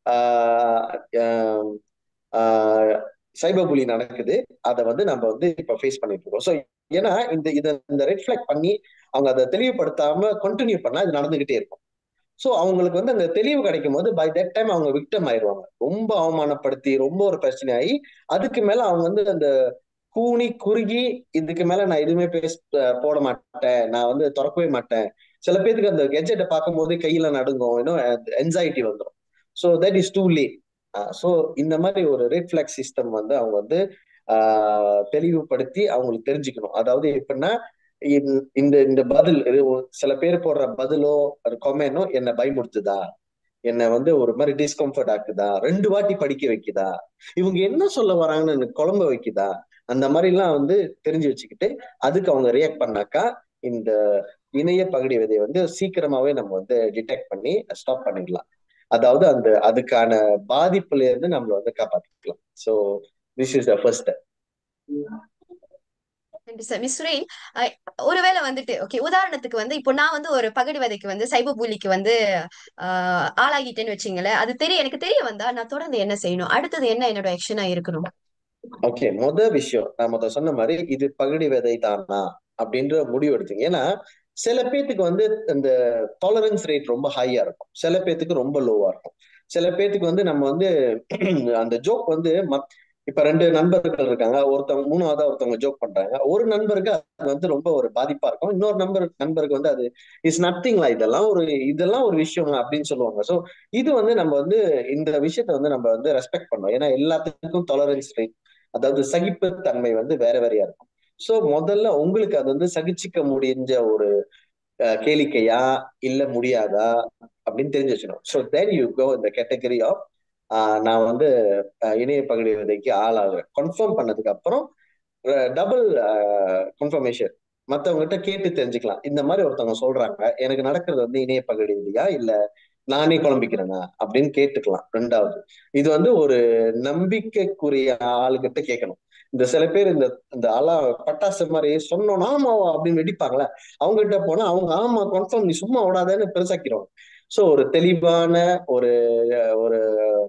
சைபர் புலி நடக்குது அதை வந்து நம்ம வந்து இப்ப ஃபேஸ் பண்ணிட்டு இருக்கோம் ஸோ ஏன்னா இந்த இதை இந்த ரெட் ஃபிளாக் பண்ணி அவங்க அதை தெளிவுபடுத்தாம கண்டினியூ பண்ணா இது நடந்துகிட்டே இருக்கும் ஸோ அவங்களுக்கு வந்து அந்த தெளிவு கிடைக்கும் போது பை தட் டைம் அவங்க விக்டம் ஆயிடுவாங்க ரொம்ப அவமானப்படுத்தி ரொம்ப ஒரு பிரச்சனை ஆகி அதுக்கு மேல அவங்க வந்து அந்த கூனி குறுகி இதுக்கு மேல நான் எதுவுமே பேச போட மாட்டேன் நான் வந்து திறக்கவே மாட்டேன் சில பேருக்கு அந்த கெஜெட்டை பார்க்கும் போது கையில நடுங்கும் இன்னும் என்சைட்டி வந்துடும் so that is too late so இந்த மாதிரி ஒரு ரெட் ஃபிளாக் சிஸ்டம் வந்து அவங்க வந்து ஆஹ் தெளிவுபடுத்தி அவங்களுக்கு தெரிஞ்சுக்கணும் அதாவது எப்படின்னா இந்த இந்த பதில் சில பேர் போடுற பதிலோ ஒரு கொமெனோ என்னை பயமுடுத்துதா என்னை வந்து ஒரு மாதிரி டிஸ்கம்ஃபர்ட் ஆக்குதா ரெண்டு வாட்டி படிக்க வைக்குதா இவங்க என்ன சொல்ல வராங்கன்னு எனக்கு குழம்ப வைக்குதா அந்த மாதிரி எல்லாம் வந்து தெரிஞ்சு வச்சுக்கிட்டு அதுக்கு அவங்க ரியாக்ட் பண்ணாக்கா இந்த இணைய பகுடி விதையை வந்து சீக்கிரமாவே நம்ம வந்து டிடெக்ட் பண்ணி ஸ்டாப் பண்ணிடலாம் அதாவது அந்த அதுக்கான பாதிப்புல இருந்து நம்மள வந்து காப்பாத்திக்கலாம் so this is the first step miss Suren ஒருவேளை வந்துட்டு ஓகே உதாரணத்துக்கு வந்து இப்போ நான் வந்து ஒரு பகடி விதைக்கு வந்து சைப பூலிக்கு வந்து ஆஹ் ஆளாகிட்டேன்னு வச்சுங்களேன் அது தெரிய எனக்கு தெரிய வந்தா நான் தொடர்ந்து என்ன செய்யணும் அடுத்தது என்ன என்னோட ஆக்ஷனா இருக்கணும் ஓகே முத விஷயம் நான் முத சொன்ன மாதிரி இது பகுடி விதை தானா அப்படின்ற முடிவு எடுத்தீங்க ஏன்னா சில பேத்துக்கு வந்து இந்த டாலரன்ஸ் ரேட் ரொம்ப ஹையா இருக்கும் சில பேத்துக்கு ரொம்ப லோவா இருக்கும் சில பேத்துக்கு வந்து நம்ம வந்து அந்த ஜோக் வந்து இப்ப ரெண்டு நண்பர்கள் இருக்காங்க ஒருத்தவங்க மூணாவதா ஒருத்தவங்க ஜோக் பண்றாங்க ஒரு நண்பருக்கு அது வந்து ரொம்ப ஒரு பாதிப்பா இருக்கும் இன்னொரு நண்பர் நண்பருக்கு வந்து அது இஸ் நத்திங்லா இதெல்லாம் ஒரு இதெல்லாம் ஒரு விஷயம் அப்படின்னு சொல்லுவாங்க சோ இது வந்து நம்ம வந்து இந்த விஷயத்த வந்து நம்ம வந்து ரெஸ்பெக்ட் பண்ணோம் ஏன்னா எல்லாத்துக்கும் டாலரன்ஸ் ரேட் அதாவது சகிப்புத்தன்மை வந்து வேற வேறையா இருக்கும் சோ முதல்ல உங்களுக்கு அது வந்து சகிச்சுக்க முடிஞ்ச ஒரு கேளிக்கையா இல்ல முடியாதா அப்படின்னு தெரிஞ்சு வச்சுக்கணும் ஸோ தென் யூ கோ இந்த கேட்டகரி ஆஃப் நான் வந்து இணைய பகுதி விதைக்கு ஆளாகிறேன் கன்ஃபார்ம் பண்ணதுக்கு அப்புறம் டபுள் கன்ஃபர்மேஷன் மற்றவங்ககிட்ட கேட்டு தெரிஞ்சுக்கலாம் இந்த மாதிரி ஒருத்தவங்க சொல்றாங்க எனக்கு நடக்கிறது வந்து இணைய பகுதி விதையா இல்ல நானே குழம்பிக்கிறேனா அப்படின்னு கேட்டுக்கலாம் ரெண்டாவது இது வந்து ஒரு நம்பிக்கைக்குரிய ஆளுகிட்ட கேட்கணும் இந்த சில பேர் இந்த இந்த அலா பட்டாசு மாதிரி சொன்னோம் ஆமாவா அப்படின்னு வெடிப்பாங்களே அவங்க கிட்ட போனா அவங்க ஆமா கன்ஃபார்ம் நீ சும்மா விடாதேன்னு பெருசாக்கிறோம் சோ ஒரு தெளிவான ஒரு ஒரு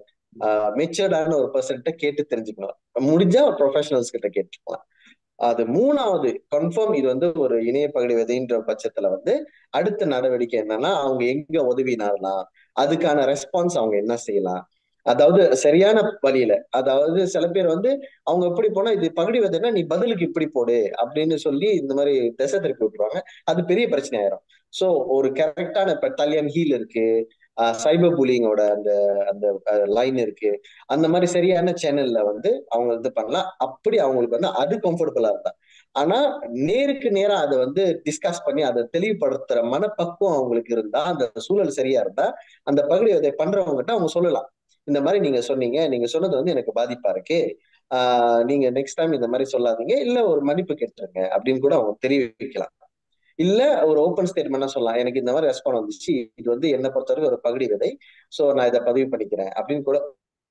மெச்சர்டான ஒரு பர்சன்கிட்ட கேட்டு தெரிஞ்சுக்கணும் முடிஞ்சா ப்ரொஃபஷனல்ஸ் கிட்ட கேட்டுக்கலாம் அது மூணாவது கன்ஃபார்ம் இது வந்து ஒரு இணைய பகுதி விதைன்ற பட்சத்துல வந்து அடுத்த நடவடிக்கை என்னன்னா அவங்க எங்க உதவி நாடலாம் அதுக்கான ரெஸ்பான்ஸ் அவங்க என்ன செய்யலாம் அதாவது சரியான வழியில அதாவது சில பேர் வந்து அவங்க எப்படி போனா இது பகுடி விதைன்னா நீ பதிலுக்கு இப்படி போடு அப்படின்னு சொல்லி இந்த மாதிரி திசை திருப்பி விட்டுருவாங்க அது பெரிய பிரச்சனை ஆயிரும் சோ ஒரு கரெக்டான இப்ப தலியன் ஹீல் இருக்கு சைபர் புலிங்கோட அந்த அந்த லைன் இருக்கு அந்த மாதிரி சரியான சேனல்ல வந்து அவங்க இது பண்ணலாம் அப்படி அவங்களுக்கு வந்து அது கம்ஃபர்டபுளா இருந்தா ஆனா நேருக்கு நேரா அதை வந்து டிஸ்கஸ் பண்ணி அதை தெளிவுபடுத்துற மனப்பக்குவம் அவங்களுக்கு இருந்தா அந்த சூழல் சரியா இருந்தா அந்த பகுதி அதை பண்றவங்ககிட்ட அவங்க சொல்லலாம் இந்த மாதிரி நீங்க சொன்னீங்க நீங்க சொன்னது வந்து எனக்கு பாதிப்பா இருக்கு ஆஹ் நீங்க நெக்ஸ்ட் டைம் இந்த மாதிரி சொல்லாதீங்க இல்ல ஒரு மன்னிப்பு கேட்டுருங்க அப்படின்னு கூட அவங்க தெரிவிக்கலாம் இல்ல ஒரு ஓப்பன் ஸ்டேட்மெண்டா சொல்லலாம் எனக்கு இந்த மாதிரி ரெஸ்பாண்ட் வந்துச்சு இது வந்து என்ன பொறுத்தவரைக்கும் ஒரு பகுதி விதை சோ நான் இதை பதிவு பண்ணிக்கிறேன் அப்படின்னு கூட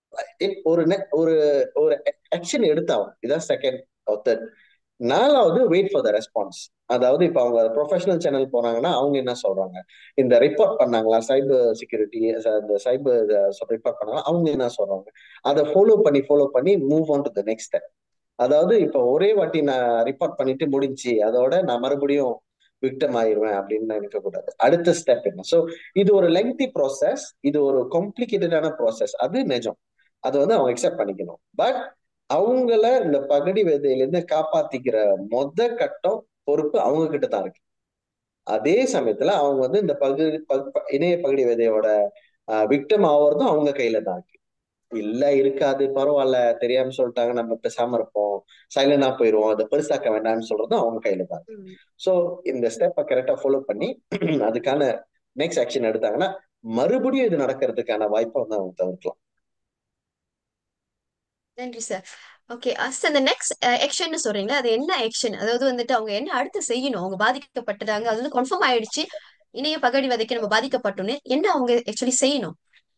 ஒரு ஒரு ஒரு ஆக்ஷன் எடுத்தாகும் இதான் செகண்ட் தேர்ட் நாலாவது வெயிட் ஃபார் த ரெஸ்பான்ஸ் அதாவது இப்ப அவங்க ப்ரொஃபஷனல் சேனல் போறாங்கன்னா அவங்க என்ன சொல்றாங்க இந்த ரிப்போர்ட் பண்ணாங்களா சைபர் செக்யூரிட்டி இந்த சைபர் ரிப்போர்ட் பண்ணாங்களா அவங்க என்ன சொல்றாங்க அதை ஃபாலோ பண்ணி ஃபாலோ பண்ணி move on to the next step அதாவது இப்ப ஒரே வாட்டி நான் ரிப்போர்ட் பண்ணிட்டு முடிஞ்சு அதோட நான் மறுபடியும் விக்டம் ஆயிருவேன் அப்படின்னு நினைக்க கூடாது அடுத்த ஸ்டெப் என்ன ஸோ இது ஒரு லெங்தி ப்ராசஸ் இது ஒரு காம்ப்ளிகேட்டடான ப்ராசஸ் அது நிஜம் அது வந்து அவங்க அக்செப்ட் பண்ணிக்கணும் பட் அவங்கள இந்த பகடி விதையிலிருந்து காப்பாத்திக்கிற மொத கட்டம் பொறுப்பு அவங்க கிட்ட தான் இருக்கு அதே சமயத்துல அவங்க வந்து இந்த பகு இணைய பகுடி விதையோட விக்டம் ஆவறதும் அவங்க கையில தான் இருக்கு இல்ல இருக்காது பரவாயில்ல தெரியாம சொல்லிட்டாங்க நம்ம பேசாம இருப்போம் சைலண்டா போயிருவோம் அதை பெருசாக்க வேண்டாம்னு சொல்றதும் அவங்க கையில தான் இருக்கு சோ இந்த ஸ்டெப்பை கரெக்டா ஃபாலோ பண்ணி அதுக்கான நெக்ஸ்ட் ஆக்ஷன் எடுத்தாங்கன்னா மறுபடியும் இது நடக்கிறதுக்கான வாய்ப்பை வந்து அவங்க தவிர்க்கலாம் நன்றி சார் ஓகே அஸ் அந்த நெக்ஸ்ட் ஆக்ஷன் சொல்றீங்க அது என்ன ஆக்ஷன் அதாவது வந்துட்டு அவங்க என்ன அடுத்து செய்யணும் அவங்க பாதிக்கப்பட்டுட்டாங்க அது வந்து கன்ஃபார்ம் ஆயிடுச்சு இணைய பகடி வதைக்கு நம்ம பாதிக்கப்பட்டோன்னு என்ன அவங்க ஆக்சுவலி செய்யணும்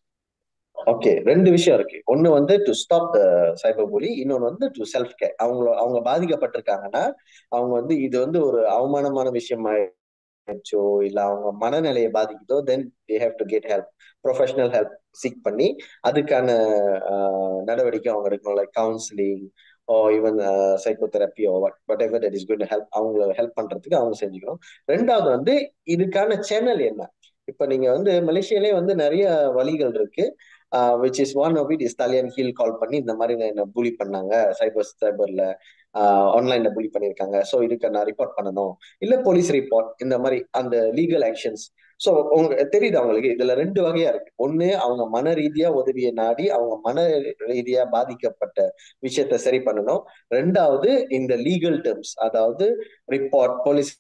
ஓகே ரெண்டு விஷயம் இருக்கு ஒன்னு வந்து டு ஸ்டாப் த சைபர் புலி இன்னொன்னு வந்து டு செல்ஃப் கேர் அவங்க அவங்க பாதிக்கப்பட்டிருக்காங்கன்னா அவங்க வந்து இது வந்து ஒரு அவமானமான விஷயம் ஆயிடுச்சோ இல்ல அவங்க மனநிலையை பாதிக்குதோ then they have to get help professional help seek பண்ணி அதுக்கான நடவடிக்கை அவங்க எடுக்கணும் like counselling or even psychotherapy or what whatever that is good help அவங்கள ஹெல்ப் பண்றதுக்கு அவங்க செஞ்சுக்கணும் ரெண்டாவது வந்து இதுக்கான சேனல் என்ன இப்ப நீங்க வந்து மலேசியாலே வந்து நிறைய வழிகள் இருக்கு which is one of it is தலியன் ஹீல் கால் பண்ணி இந்த மாதிரி என்ன புலி பண்ணாங்க சைபர் சைபர்ல ஆன்லைன்ல புலி பண்ணிருக்காங்க ஸோ இதுக்கு நான் ரிப்போர்ட் பண்ணணும் இல்ல போலீஸ் ரிப்போர்ட் இந்த மாதிரி அந்த லீகல் ஆக்ஷன்ஸ் ஸோ உங்க தெரியுது அவங்களுக்கு இதுல ரெண்டு வகையா இருக்கு ஒண்ணு அவங்க மன ரீதியா உதவியை நாடி அவங்க மன ரீதியா பாதிக்கப்பட்ட விஷயத்த சரி பண்ணணும் ரெண்டாவது இந்த லீகல் டேர்ம்ஸ் அதாவது ரிப்போர்ட் போலீஸ்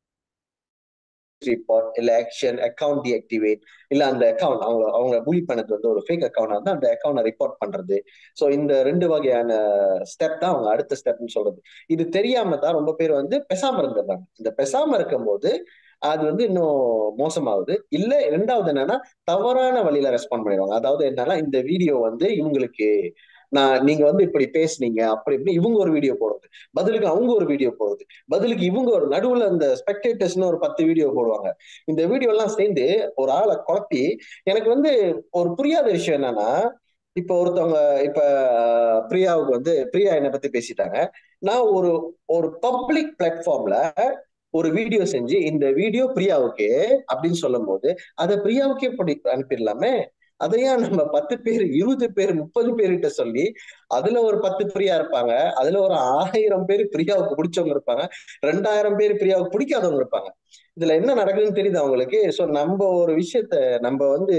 ரிப்போர்ட் இல்ல ஆக்ஷன் அக்கௌண்ட் டிஆக்டிவேட் இல்ல அந்த அக்கௌண்ட் அவங்க அவங்க புலி பண்ணது வந்து ஒரு ஃபேக் அக்கௌண்ட் வந்து அந்த அக்கௌண்ட்டை ரிப்போர்ட் பண்றது ஸோ இந்த ரெண்டு வகையான ஸ்டெப் தான் அவங்க அடுத்த ஸ்டெப்னு சொல்றது இது தெரியாம தான் ரொம்ப பேர் வந்து பெசாம இருந்துடுறாங்க இந்த பெசாம இருக்கும் போது அது வந்து இன்னும் மோசமாகுது இல்ல ரெண்டாவது என்னன்னா தவறான வழியில ரெஸ்பாண்ட் பண்ணிடுவாங்க அதாவது என்னன்னா இந்த வீடியோ வந்து இவங்களுக்கு நான் நீங்க வந்து இப்படி பேசுனீங்க அப்படி இப்படி இவங்க ஒரு வீடியோ போடுறது பதிலுக்கு அவங்க ஒரு வீடியோ போடுறது பதிலுக்கு இவங்க ஒரு நடுவுல இந்த ஸ்பெக்டேட்டர்ஸ்னு ஒரு பத்து வீடியோ போடுவாங்க இந்த வீடியோ எல்லாம் சேர்ந்து ஒரு ஆளை குழப்பி எனக்கு வந்து ஒரு புரியாத விஷயம் என்னன்னா இப்ப ஒருத்தவங்க இப்ப பிரியாவுக்கு வந்து பிரியா என்னை பத்தி பேசிட்டாங்க நான் ஒரு ஒரு பப்ளிக் பிளாட்ஃபார்ம்ல ஒரு வீடியோ செஞ்சு இந்த வீடியோ பிரியாவுக்கு அப்படின்னு சொல்லும் போது அதை பிரியாவுக்கே படி அனுப்பிடலாமே அதையா நம்ம பத்து பேர் இருபது பேர் முப்பது பேர்கிட்ட சொல்லி அதுல ஒரு பத்து பிரியா இருப்பாங்க அதுல ஒரு ஆயிரம் பேர் பிரியாவுக்கு பிடிச்சவங்க இருப்பாங்க ரெண்டாயிரம் பேர் பிரியாவுக்கு பிடிக்காதவங்க இருப்பாங்க இதுல என்ன நடக்குதுன்னு தெரியுது அவங்களுக்கு சோ நம்ம ஒரு விஷயத்த நம்ம வந்து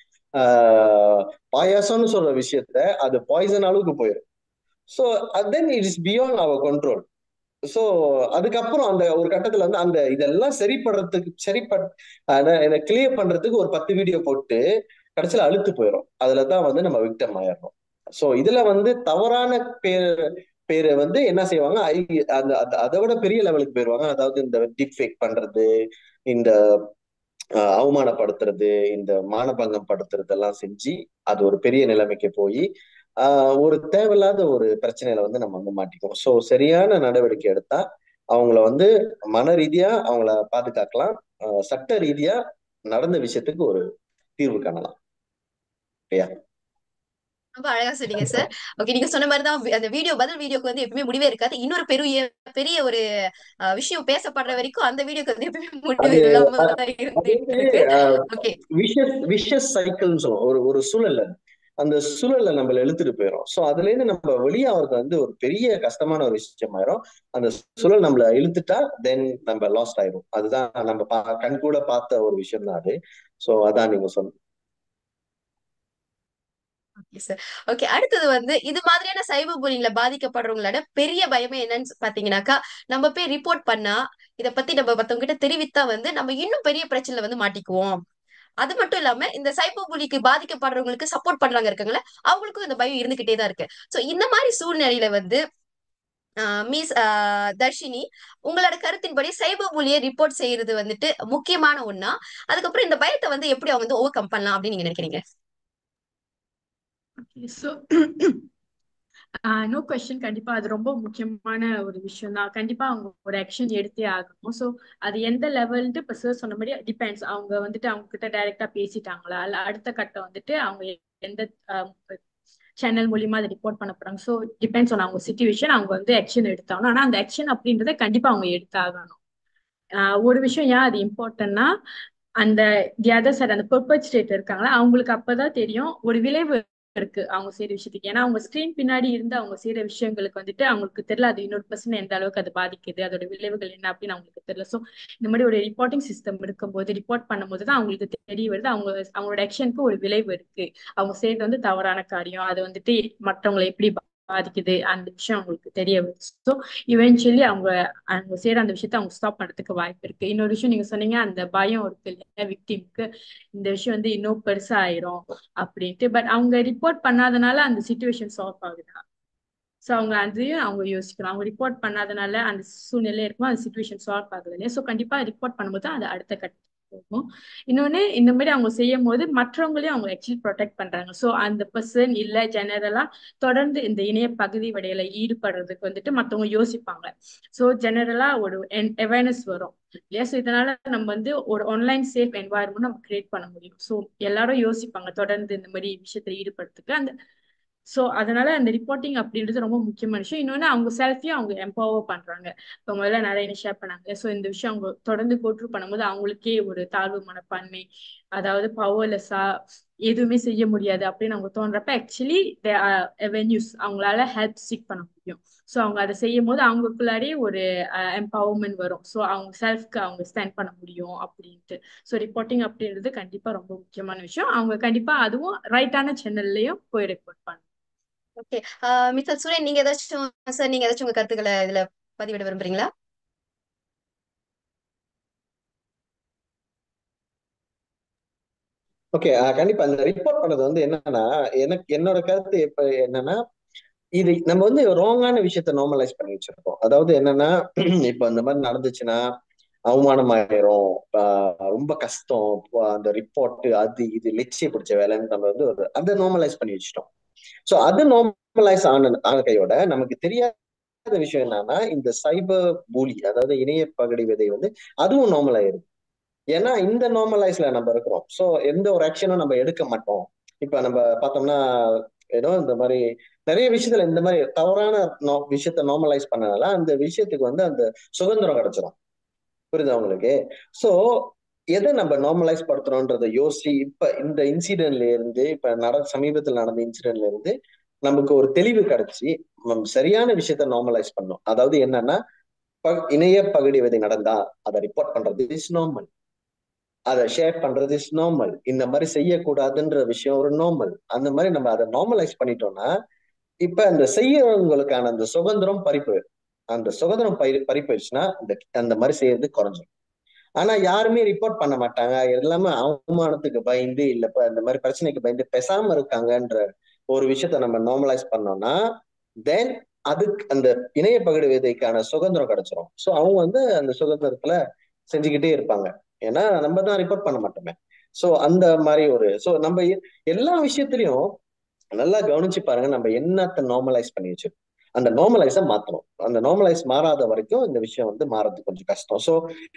ஆஹ் பாயாசம்னு சொல்ற விஷயத்த அது பாய்சன் அளவுக்கு போயிடும் so then it is beyond our control so அதுக்கப்புறம் அந்த ஒரு கட்டத்துல வந்து அந்த இதெல்லாம் சரிப்படுறதுக்கு சரிப்பட் கிளியர் பண்றதுக்கு ஒரு பத்து வீடியோ போட்டு கடைசியில அழுத்து போயிடும் அதுலதான் வந்து நம்ம விக்டம் ஆயிடுறோம் ஸோ இதுல வந்து தவறான பேர் பேரை வந்து என்ன செய்வாங்க அந்த அதை விட பெரிய லெவலுக்கு போயிருவாங்க அதாவது இந்த டிப் ஃபேக் பண்றது இந்த அவமானப்படுத்துறது இந்த மானபங்கம் படுத்துறது எல்லாம் செஞ்சு அது ஒரு பெரிய நிலைமைக்கு போய் ஆஹ் ஒரு தேவையில்லாத ஒரு பிரச்சனையில வந்து நம்ம வந்து மாட்டிக்குவோம் ஸோ சரியான நடவடிக்கை எடுத்தா அவங்கள வந்து மன ரீதியா அவங்கள பாதுகாக்கலாம் சட்ட ரீதியா நடந்த விஷயத்துக்கு ஒரு தீர்வு காணலாம் இல்லையா ரொம்ப அழகா சொன்னீங்க சார் ஓகே நீங்க சொன்ன மாதிரி தான் அந்த வீடியோ பதில் வீடியோக்கு வந்து எப்பவுமே முடிவே இருக்காது இன்னொரு பெரிய பெரிய ஒரு விஷயம் பேசப்படுற வரைக்கும் அந்த வீடியோக்கு வந்து எப்பவுமே முடிவு இல்லாம ஓகே விஷஸ் விஷஸ் சைக்கிள்னு சொல்லுவோம் ஒரு ஒரு சூழல்ல அந்த சூழல்ல நம்மள இழுத்துட்டு போயிடும் சோ அதுல இருந்து நம்ம வெளியாகிறது வந்து ஒரு பெரிய கஷ்டமான ஒரு விஷயம் ஆயிரும் அந்த சூழல் நம்மள இழுத்துட்டா தென் நம்ம லாஸ்ட் ஆயிரும் அதுதான் நம்ம கண் கூட பார்த்த ஒரு விஷயம் தான் அது சோ அதான் நீங்க சொன்ன ஓகே சார் ஓகே அடுத்தது வந்து இது மாதிரியான சைபர் புல்லிங்ல பாதிக்கப்படுறவங்களோட பெரிய பயமே என்னன்னு பாத்தீங்கன்னாக்கா நம்ம போய் ரிப்போர்ட் பண்ணா இத பத்தி நம்ம மத்தவங்க கிட்ட தெரிவித்தா வந்து நம்ம இன்னும் பெரிய பிரச்சனைல வந்து மாட்டிக்குவோம் அது மட்டும் இல்லாம இந்த சைபர் புலிக்கு பாதிக்கப்படுறவங்களுக்கு சப்போர்ட் பண்றாங்க இருக்காங்களே அவங்களுக்கும் இந்த பயம் இருந்துகிட்டே தான் இருக்கு சோ இந்த மாதிரி சூழ்நிலையில வந்து மிஸ் தர்ஷினி உங்களோட கருத்தின்படி சைபர் புலியை ரிப்போர்ட் செய்யறது வந்துட்டு முக்கியமான ஒண்ணா அதுக்கப்புறம் இந்த பயத்தை வந்து எப்படி அவங்க வந்து ஓவர் கம் பண்ணலாம் அப்படின்னு நீங்க நினைக்கிறீங்க ஸோ நோ கொஸ்டின் கண்டிப்பா அது ரொம்ப முக்கியமான ஒரு விஷயம் தான் கண்டிப்பா அவங்க ஒரு ஆக்ஷன் எடுத்தே ஆகணும் ஸோ அது எந்த லெவல்ட்டு இப்போ சார் சொன்ன மாதிரி டிபெண்ட்ஸ் அவங்க வந்துட்டு அவங்க கிட்ட டைரக்டா பேசிட்டாங்களா இல்ல அடுத்த கட்டம் வந்துட்டு அவங்க எந்த சேனல் மூலியமா அதை ரிப்போர்ட் பண்ண போறாங்க ஸோ டிபெண்ட்ஸ் ஆன் அவங்க சுச்சுவேஷன் அவங்க வந்து ஆக்ஷன் எடுத்தாகணும் ஆனா அந்த ஆக்ஷன் அப்படின்றத கண்டிப்பா அவங்க எடுத்தாகணும் ஒரு விஷயம் ஏன் அது இம்பார்ட்டன்ட்னா அந்த தி அதர் சைட் அந்த பர்பட் ஸ்டேட் இருக்காங்களா அவங்களுக்கு அப்பதான் தெரியும் ஒரு விளைவு இருக்கு அவங்க செய்யற விஷயத்துக்கு ஏன்னா அவங்க ஸ்கிரீன் பின்னாடி இருந்து அவங்க செய்யற விஷயங்களுக்கு வந்துட்டு அவங்களுக்கு தெரியல அது இன்னொரு பர்சன் எந்த அளவுக்கு அது பாதிக்குது அதோட விளைவுகள் என்ன அப்படின்னு அவங்களுக்கு தெரியல ஸோ இந்த மாதிரி ஒரு ரிப்போர்ட்டிங் சிஸ்டம் இருக்கும்போது ரிப்போர்ட் பண்ணும்போது தான் அவங்களுக்கு தெரிய வருது அவங்க அவங்களோட ஆக்ஷனுக்கு ஒரு விளைவு இருக்கு அவங்க செய்யறது வந்து தவறான காரியம் அது வந்துட்டு மற்றவங்களை எப்படி பாதிக்குது அந்த விஷயம் அவங்களுக்கு தெரிய வருது ஸோ இவென்ச்சுவலி அவங்க அவங்க செய்யற அந்த விஷயத்த அவங்க ஸ்டாப் பண்றதுக்கு வாய்ப்பு இருக்கு இன்னொரு விஷயம் நீங்க சொன்னீங்க அந்த பயம் இருக்கு இல்லையா விக்டிம்க்கு இந்த விஷயம் வந்து இன்னும் பெருசா ஆயிரும் அப்படின்ட்டு பட் அவங்க ரிப்போர்ட் பண்ணாதனால அந்த சுச்சுவேஷன் சால்வ் ஆகுதா ஸோ அவங்க அதையும் அவங்க யோசிக்கணும் அவங்க ரிப்போர்ட் பண்ணாதனால அந்த சூழ்நிலை இருக்கும் அந்த சுச்சுவேஷன் சால்வ் ஆகுது இல்லையா ஸோ கண்டிப்பா ரிப்போர்ட் பண்ணும்போது அது அடுத்த கட்ட போகும் இன்னொன்னு இந்த மாதிரி அவங்க செய்யும் போது மற்றவங்களையும் அவங்க ஆக்சுவலி ப்ரொடெக்ட் பண்றாங்க ஸோ அந்த பர்சன் இல்ல ஜெனரலா தொடர்ந்து இந்த இணைய பகுதி வடையில ஈடுபடுறதுக்கு வந்துட்டு மற்றவங்க யோசிப்பாங்க ஸோ ஜெனரலா ஒரு அவேர்னஸ் வரும் இல்லையா ஸோ இதனால நம்ம வந்து ஒரு ஆன்லைன் சேஃப் என்வாயர்மெண்ட் நம்ம கிரியேட் பண்ண முடியும் ஸோ எல்லாரும் யோசிப்பாங்க தொடர்ந்து இந்த மாதிரி விஷயத்துல ஈடுபடுறதுக்கு அந்த ஸோ அதனால அந்த ரிப்போர்ட்டிங் அப்படின்றது ரொம்ப முக்கியமான விஷயம் இன்னொன்று அவங்க செல்ஃபியும் அவங்க எம்பவர் பண்றாங்க இப்போ முதல்ல நிறைய ஷேர் பண்ணாங்க ஸோ இந்த விஷயம் அவங்க தொடர்ந்து கோட்ரு பண்ணும்போது அவங்களுக்கே ஒரு தாழ்வு மனப்பான்மை அதாவது பவர்லெஸ்ஸா எதுவுமே செய்ய முடியாது அப்படின்னு அவங்க தோன்றப்ப ஆக்சுவலி வென்யூஸ் அவங்களால ஹெல்ப் சீக் பண்ண முடியும் ஸோ அவங்க அதை செய்யும் போது அவங்களுக்குள்ளாரே ஒரு எம்பவர்மெண்ட் வரும் ஸோ அவங்க செல்ஃப்க்கு அவங்க ஸ்டாண்ட் பண்ண முடியும் அப்படின்ட்டு ஸோ ரிப்போர்ட்டிங் அப்படின்றது கண்டிப்பா ரொம்ப முக்கியமான விஷயம் அவங்க கண்டிப்பா அதுவும் ரைட்டான சேனல்லையும் போய் ரிப்போர்ட் பண்ணணும் ஓகே மிஸ்டர் சுரேன் நீங்க ஏதாச்சும் சார் நீங்க ஏதாச்சும் உங்க கருத்துக்களை இதுல பதிவிட விரும்புறீங்களா ஓகே கண்டிப்பா அந்த ரிப்போர்ட் பண்ணது வந்து என்னன்னா எனக்கு என்னோட கருத்து இப்ப என்னன்னா இது நம்ம வந்து ராங்கான விஷயத்த நார்மலைஸ் பண்ணி வச்சிருக்கோம் அதாவது என்னன்னா இப்ப இந்த மாதிரி நடந்துச்சுன்னா அவமானம் ஆயிரும் ரொம்ப கஷ்டம் அந்த ரிப்போர்ட் அது இது லட்சிய பிடிச்ச வேலைன்னு நம்ம வந்து ஒரு அதை நார்மலைஸ் பண்ணி வச்சிட்டோம் ஸோ அது நார்மலைஸ் ஆன ஆன கையோட நமக்கு தெரியாத விஷயம் என்னன்னா இந்த சைபர் பூலி அதாவது இணைய பகடி விதை வந்து அதுவும் நார்மல் ஆயிருது ஏன்னா இந்த நார்மலைஸ்ல நம்ம இருக்கிறோம் ஸோ எந்த ஒரு ஆக்ஷனும் நம்ம எடுக்க மாட்டோம் இப்ப நம்ம பார்த்தோம்னா ஏதோ இந்த மாதிரி நிறைய விஷயத்துல இந்த மாதிரி தவறான விஷயத்த நார்மலைஸ் பண்ணனால அந்த விஷயத்துக்கு வந்து அந்த சுதந்திரம் கிடைச்சிடும் புரியுதா உங்களுக்கு சோ எதை நம்ம நார்மலைஸ் படுத்துறோன்றத யோசிச்சு இப்ப இந்த இன்சிடென்ட்ல இருந்து இப்ப நட சமீபத்தில் நடந்த இன்சிடென்ட்ல இருந்து நமக்கு ஒரு தெளிவு கிடைச்சி நம்ம சரியான விஷயத்த நார்மலைஸ் பண்ணோம் அதாவது என்னன்னா இணைய பகுடி விதை நடந்தா அதை ரிப்போர்ட் பண்றது இஸ் நார்மல் அதை ஷேர் பண்றது இஸ் நார்மல் இந்த மாதிரி செய்யக்கூடாதுன்ற விஷயம் ஒரு நார்மல் அந்த மாதிரி நம்ம அதை நார்மலைஸ் பண்ணிட்டோம்னா இப்ப அந்த செய்யறவங்களுக்கான அந்த சுதந்திரம் பறிப்பு அந்த சுதந்திரம் பறி பறிப்போயிடுச்சுன்னா அந்த அந்த மாதிரி செய்யறது குறைஞ்சிடும் ஆனா யாருமே ரிப்போர்ட் பண்ண மாட்டாங்க எல்லாமே அவமானத்துக்கு பயந்து இல்ல இந்த மாதிரி பிரச்சனைக்கு பயந்து பேசாம இருக்காங்கன்ற ஒரு விஷயத்த நம்ம நார்மலைஸ் பண்ணோம்னா தென் அதுக்கு அந்த இணைய பகுடு விதைக்கான சுதந்திரம் கிடைச்சிரும் ஸோ அவங்க வந்து அந்த சுதந்திரத்துல செஞ்சுக்கிட்டே இருப்பாங்க ஏன்னா நம்ம தான் ரிப்போர்ட் பண்ண மாட்டோமே ஸோ அந்த மாதிரி ஒரு ஸோ நம்ம எல்லா விஷயத்திலையும் நல்லா கவனிச்சு பாருங்க நம்ம என்னத்த நார்மலைஸ் பண்ணி வச்சிருக்கோம் அந்த நார்மலைஸை மாத்தணும் அந்த நார்மலைஸ் மாறாத வரைக்கும் இந்த விஷயம் வந்து மாறது கொஞ்சம் கஷ்டம் ஸோ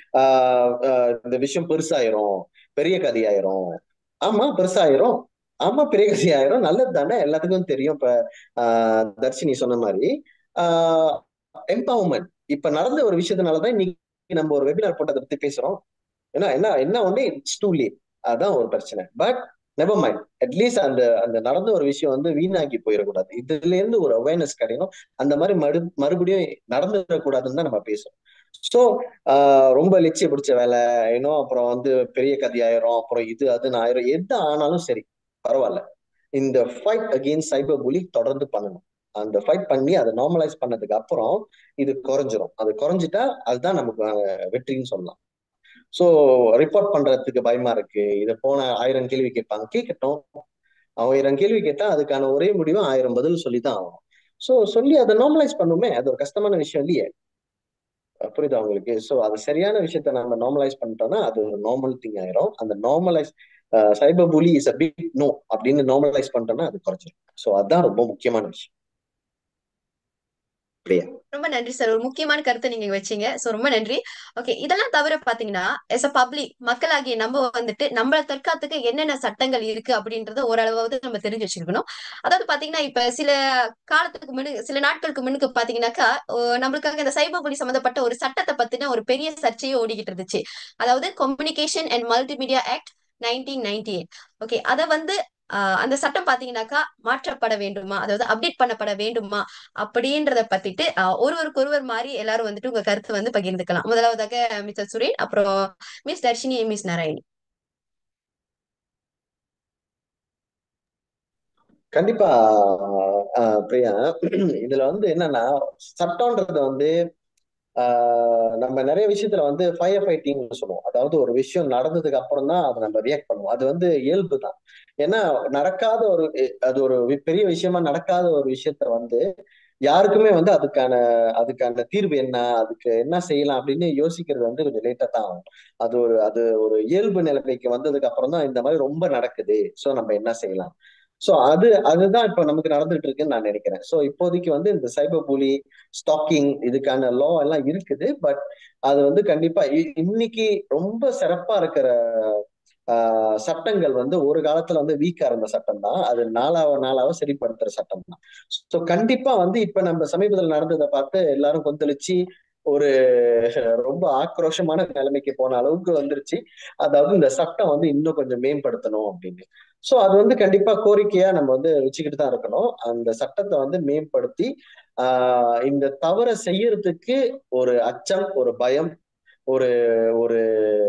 இந்த விஷயம் பெருசாயிரும் பெரிய கதையாயிரும் ஆமா பெருசாயிரும் ஆமா பெரிய கதையாயிரும் நல்லது தானே எல்லாத்துக்கும் தெரியும் இப்ப ஆஹ் தர்ஷினி சொன்ன மாதிரி ஆஹ் எம்பவர்மெண்ட் இப்ப நடந்த ஒரு விஷயத்தினாலதான் இன்னைக்கு நம்ம ஒரு வெபினார் போட்டு அதை பத்தி பேசுறோம் ஏன்னா என்ன என்ன ஒண்ணு இட்ஸ் டூ லேட் அதான் ஒரு பிரச்சனை பட் நெவர் மைண்ட் அட்லீஸ்ட் அந்த அந்த நடந்த ஒரு விஷயம் வந்து வீணாக்கி போயிடக்கூடாது இதுல இருந்து ஒரு அவேர்னஸ் கிடைக்கணும் அந்த மாதிரி மறு மறுபடியும் நடந்துடக்கூடாதுன்னு தான் நம்ம பேசுறோம் ஸோ ரொம்ப லட்சிய பிடிச்ச வேலை இன்னும் அப்புறம் வந்து பெரிய கதையாயிரும் அப்புறம் இது அதுன்னு ஆயிரும் எது ஆனாலும் சரி பரவாயில்ல இந்த ஃபைட் அகெயின்ஸ்ட் சைபர் புலி தொடர்ந்து பண்ணணும் அந்த ஃபைட் பண்ணி அதை நார்மலைஸ் பண்ணதுக்கு அப்புறம் இது குறைஞ்சிரும் அது குறைஞ்சிட்டா அதுதான் நமக்கு வெற்றின்னு சொல்லலாம் ஸோ ரிப்போர்ட் பண்றதுக்கு பயமா இருக்கு இதை போன ஆயிரம் கேள்வி கேட்பாங்க கேட்கட்டும் ஆயிரம் கேள்வி கேட்டா அதுக்கான ஒரே முடிவு ஆயிரம் பதில் சொல்லி தான் ஆகும் ஸோ சொல்லி அதை நார்மலைஸ் பண்ணுமே அது ஒரு கஷ்டமான விஷயம் இல்லையே புரியுதா உங்களுக்கு ஸோ அது சரியான விஷயத்த நம்ம நார்மலைஸ் பண்ணிட்டோம்னா அது ஒரு நார்மல் திங் ஆயிரும் அந்த normalise cyber bully is a big no அப்படின்னு நார்மலைஸ் பண்ணிட்டோம்னா அது குறைச்சிடும் ஸோ அதுதான் ரொம்ப முக்கியமான விஷயம் ரொம்ப நன்றி சார் ஒரு முக்கியமான கருத்தை நீங்க வச்சீங்க சோ ரொம்ப நன்றி ஓகே இதெல்லாம் தவிர பாத்தீங்கன்னா எஸ் அ பப்ளிக் மக்களாகிய நம்ம வந்துட்டு நம்மள தற்காத்துக்கு என்னென்ன சட்டங்கள் இருக்கு அப்படின்றத ஓரளவாவது நம்ம தெரிஞ்சு வச்சிருக்கணும் அதாவது பாத்தீங்கன்னா இப்ப சில காலத்துக்கு முன்னு சில நாட்களுக்கு முன்னுக்கு பாத்தீங்கன்னாக்கா நம்மளுக்காக இந்த சைபர் புலி சம்பந்தப்பட்ட ஒரு சட்டத்தை பத்தின ஒரு பெரிய சர்ச்சையே ஓடிக்கிட்டு இருந்துச்சு அதாவது communication and multimedia act nineteen ninety eight okay அதை வந்து ஆஹ் அந்த சட்டம் பாத்தீங்கன்னாக்கா மாற்றப்பட வேண்டுமா அதாவது அப்டேட் பண்ணப்பட வேண்டுமா அப்படின்றத பத்திட்டு ஆஹ் ஒருவருக்கு ஒருவர் மாதிரி எல்லாரும் வந்துட்டு உங்க கருத்து வந்து பகிர்ந்துக்கலாம் முதலாவதாக மிஸ்டர் சுரேன் அப்புறம் மிஸ் தர்ஷினி மிஸ் நாராயணி கண்டிப்பா ஆஹ் பிரியா இதுல வந்து என்னன்னா சட்டம்ன்றது வந்து ஆஹ் நம்ம நிறைய விஷயத்துல வந்து ஃபயர் ஃபைட்டிங்னு சொல்லுவோம் அதாவது ஒரு விஷயம் நடந்ததுக்கு அப்புறம் தான் அதை நம்ம ரியாக்ட் பண்ணுவோம் அது வந்து இயல்பு தான் ஏன்னா நடக்காத ஒரு அது ஒரு பெரிய விஷயமா நடக்காத ஒரு விஷயத்த வந்து யாருக்குமே வந்து அதுக்கான அதுக்கான தீர்வு என்ன அதுக்கு என்ன செய்யலாம் அப்படின்னு யோசிக்கிறது வந்து கொஞ்சம் லேட்டா தான் ஆகும் அது ஒரு அது ஒரு இயல்பு நிலைமைக்கு வந்ததுக்கு அப்புறம் தான் இந்த மாதிரி ரொம்ப நடக்குது சோ நம்ம என்ன செய்யலாம் சோ அது அதுதான் இப்ப நமக்கு நடந்துட்டு இருக்குன்னு நான் நினைக்கிறேன் சோ இப்போதைக்கு வந்து இந்த சைபர் புலி ஸ்டாக்கிங் இதுக்கான லா எல்லாம் இருக்குது பட் அது வந்து கண்டிப்பா இன்னைக்கு ரொம்ப சிறப்பா இருக்கிற ஆஹ் சட்டங்கள் வந்து ஒரு காலத்துல வந்து வீக்கா இருந்த சட்டம் தான் அது நாளாவ நாளாவ சரிப்படுத்துற சட்டம் தான் ஸோ கண்டிப்பா வந்து இப்ப நம்ம சமீபத்தில் நடந்ததை பார்த்து எல்லாரும் கொந்தளிச்சு ஒரு ரொம்ப ஆக்ரோஷமான நிலைமைக்கு போன அளவுக்கு வந்துருச்சு அதாவது இந்த சட்டம் வந்து இன்னும் கொஞ்சம் மேம்படுத்தணும் அப்படின்னு சோ அது வந்து கண்டிப்பா கோரிக்கையா நம்ம வந்து வச்சுக்கிட்டு தான் இருக்கணும் அந்த சட்டத்தை வந்து மேம்படுத்தி ஆஹ் இந்த தவறை செய்யறதுக்கு ஒரு அச்சம் ஒரு பயம் ஒரு ஒரு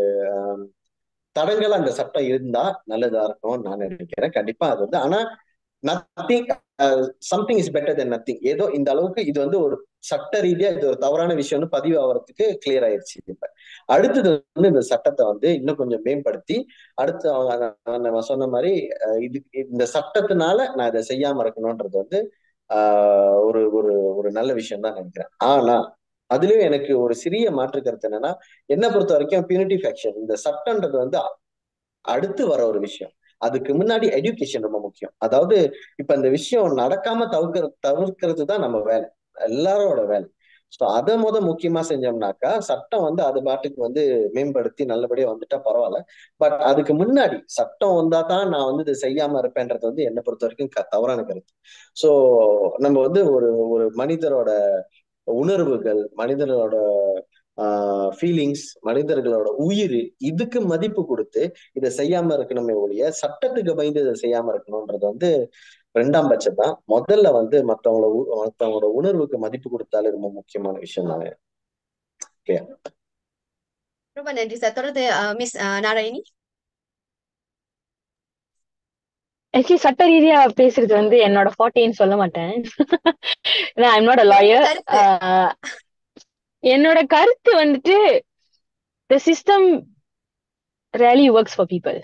தடங்கள் அந்த சட்டம் இருந்தா நல்லதா இருக்கும் நான் நினைக்கிறேன் கண்டிப்பா அது வந்து ஆனா nothing something is better then nothing ஏதோ இந்த அளவுக்கு இது வந்து ஒரு சட்ட ரீதியா இது ஒரு தவறான விஷயம்னு பதிவு ஆகிறதுக்கு கிளியர் ஆயிடுச்சு இப்ப அடுத்தது வந்து இந்த சட்டத்தை வந்து இன்னும் கொஞ்சம் மேம்படுத்தி அடுத்து அவங்க நம்ம சொன்ன மாதிரி இது இந்த சட்டத்தினால நான் இதை செய்யாம இருக்கணும்ன்றது வந்து ஆஹ் ஒரு ஒரு ஒரு நல்ல விஷயம் தான் நினைக்கிறேன் ஆனா அதுலயும் எனக்கு ஒரு சிறிய மாற்று கருத்து என்னன்னா என்ன பொறுத்த வரைக்கும் பியூனிட்டி ஃபேக்ஷன் இந்த சட்டம்ன்றது வந்து அடுத்து வர ஒரு விஷயம் அதுக்கு முன்னாடி எஜுகேஷன் ரொம்ப முக்கியம் அதாவது இப்ப இந்த விஷயம் நடக்காம தவிர்க்கிற தவிர்க்கிறது தான் நம்ம வேலை எல்லாரோட வேலை ஸோ அதை முத முக்கியமா செஞ்சோம்னாக்கா சட்டம் வந்து அது பாட்டுக்கு வந்து மேம்படுத்தி நல்லபடியா வந்துட்டா பரவாயில்ல பட் அதுக்கு முன்னாடி சட்டம் வந்தா தான் நான் வந்து இதை செய்யாம இருப்பேன்றது வந்து என்னை பொறுத்த வரைக்கும் தவறான கருத்து ஸோ நம்ம வந்து ஒரு ஒரு மனிதரோட உணர்வுகள் மனிதனோட ஆஹ் ஃபீலிங்ஸ் மனிதர்களோட உயிர் இதுக்கு மதிப்பு கொடுத்து இதை செய்யாம இருக்கணுமே ஒழிய சட்டத்துக்கு பயந்து இதை செய்யாம இருக்கணும்ன்றது வந்து ரெண்டாம் பட்சம் தான் முதல்ல வந்து மத்தவங்களோட மத்தவங்களோட உணர்வுக்கு மதிப்பு கொடுத்தாலே ரொம்ப முக்கியமான விஷயம் தான் ரொம்ப நன்றி சார் தொடர்ந்து மிஸ் நாராயணி ஆக்சுவலி சட்ட ரீதியா பேசுறது வந்து என்னோட ஃபார்ட்டின்னு சொல்ல மாட்டேன் ஐம் நாட் அ லாயர் என்னோட கருத்து வந்துட்டு the system really works for people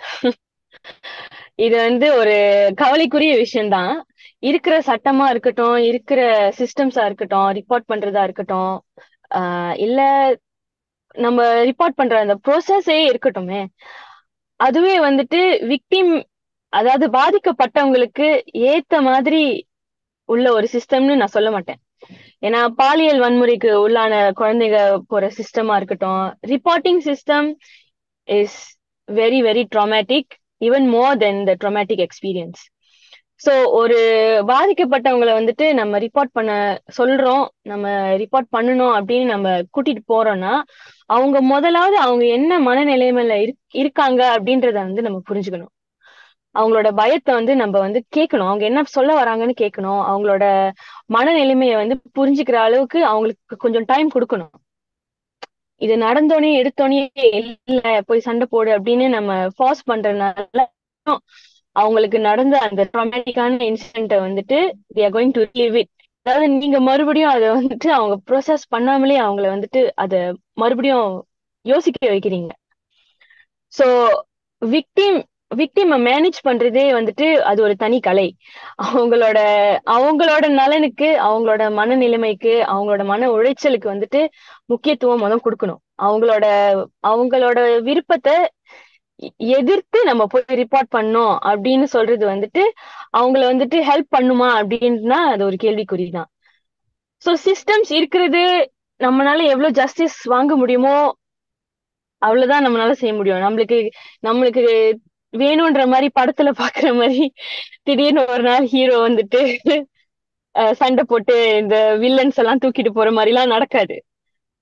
இது வந்து ஒரு கவலைக்குரிய விஷயம்தான் இருக்கிற சட்டமா இருக்கட்டும் இருக்கிற சிஸ்டம்ஸா இருக்கட்டும் ரிப்போர்ட் பண்றதா இருக்கட்டும் ஆஹ் இல்ல நம்ம ரிப்போர்ட் பண்ற அந்த ப்ரோசஸே இருக்கட்டுமே அதுவே வந்துட்டு விக்டிம் அதாவது பாதிக்கப்பட்டவங்களுக்கு ஏத்த மாதிரி உள்ள ஒரு சிஸ்டம்னு நான் சொல்ல மாட்டேன் ஏன்னா பாலியல் வன்முறைக்கு உள்ளான குழந்தைங்க போற சிஸ்டமா இருக்கட்டும் reporting system is very very traumatic even more then the traumatic experience so ஒரு பாதிக்கப்பட்டவங்களை வந்துட்டு நம்ம ரிப்போர்ட் பண்ண சொல்றோம் நம்ம ரிப்போர்ட் பண்ணணும் அப்படின்னு நம்ம கூட்டிட்டு போறோம்னா அவங்க முதலாவது அவங்க என்ன மனநிலைமையில இருக்காங்க அப்படின்றத வந்து நம்ம புரிஞ்சுக்கணும் அவங்களோட பயத்தை வந்து நம்ம வந்து கேட்கணும் அவங்க என்ன சொல்ல வராங்கன்னு கேட்கணும் அவங்களோட மனநிலைமையை வந்து புரிஞ்சுக்கிற அளவுக்கு அவங்களுக்கு கொஞ்சம் டைம் கொடுக்கணும் இது நடந்தோடனே எடுத்தோடனே இல்ல போய் சண்டை போடு அப்படின்னு நம்ம ஃபாஸ் பண்றதுனால அவங்களுக்கு நடந்த அந்த ட்ராமேட்டிக்கான இன்சிடென்ட்டை வந்துட்டு we are going to live it அதாவது நீங்க மறுபடியும் அதை வந்துட்டு அவங்க ப்ரோசஸ் பண்ணாமலே அவங்கள வந்துட்டு அதை மறுபடியும் யோசிக்க வைக்கிறீங்க ஸோ விக்டிம் விக்டிம மேனேஜ் பண்றதே வந்துட்டு அது ஒரு தனி கலை அவங்களோட அவங்களோட நலனுக்கு அவங்களோட மனநிலைமைக்கு அவங்களோட மன உளைச்சலுக்கு வந்துட்டு முக்கியத்துவம் முதல் கொடுக்கணும் அவங்களோட அவங்களோட விருப்பத்தை எதிர்த்து நம்ம போய் ரிப்போர்ட் பண்ணோம் அப்படின்னு சொல்றது வந்துட்டு அவங்கள வந்துட்டு ஹெல்ப் பண்ணுமா அப்படின்னா அது ஒரு கேள்விக்குறி தான் ஸோ சிஸ்டம்ஸ் இருக்கிறது நம்மளால எவ்வளவு ஜஸ்டிஸ் வாங்க முடியுமோ அவ்வளவுதான் நம்மளால செய்ய முடியும் நம்மளுக்கு நம்மளுக்கு வேணும்ன்ற மாதிரி படத்துல பாக்குற மாதிரி திடீர்னு ஒரு நாள் ஹீரோ வந்துட்டு சண்டை போட்டு இந்த வில்லன்ஸ் எல்லாம் தூக்கிட்டு போற மாதிரி எல்லாம் நடக்காது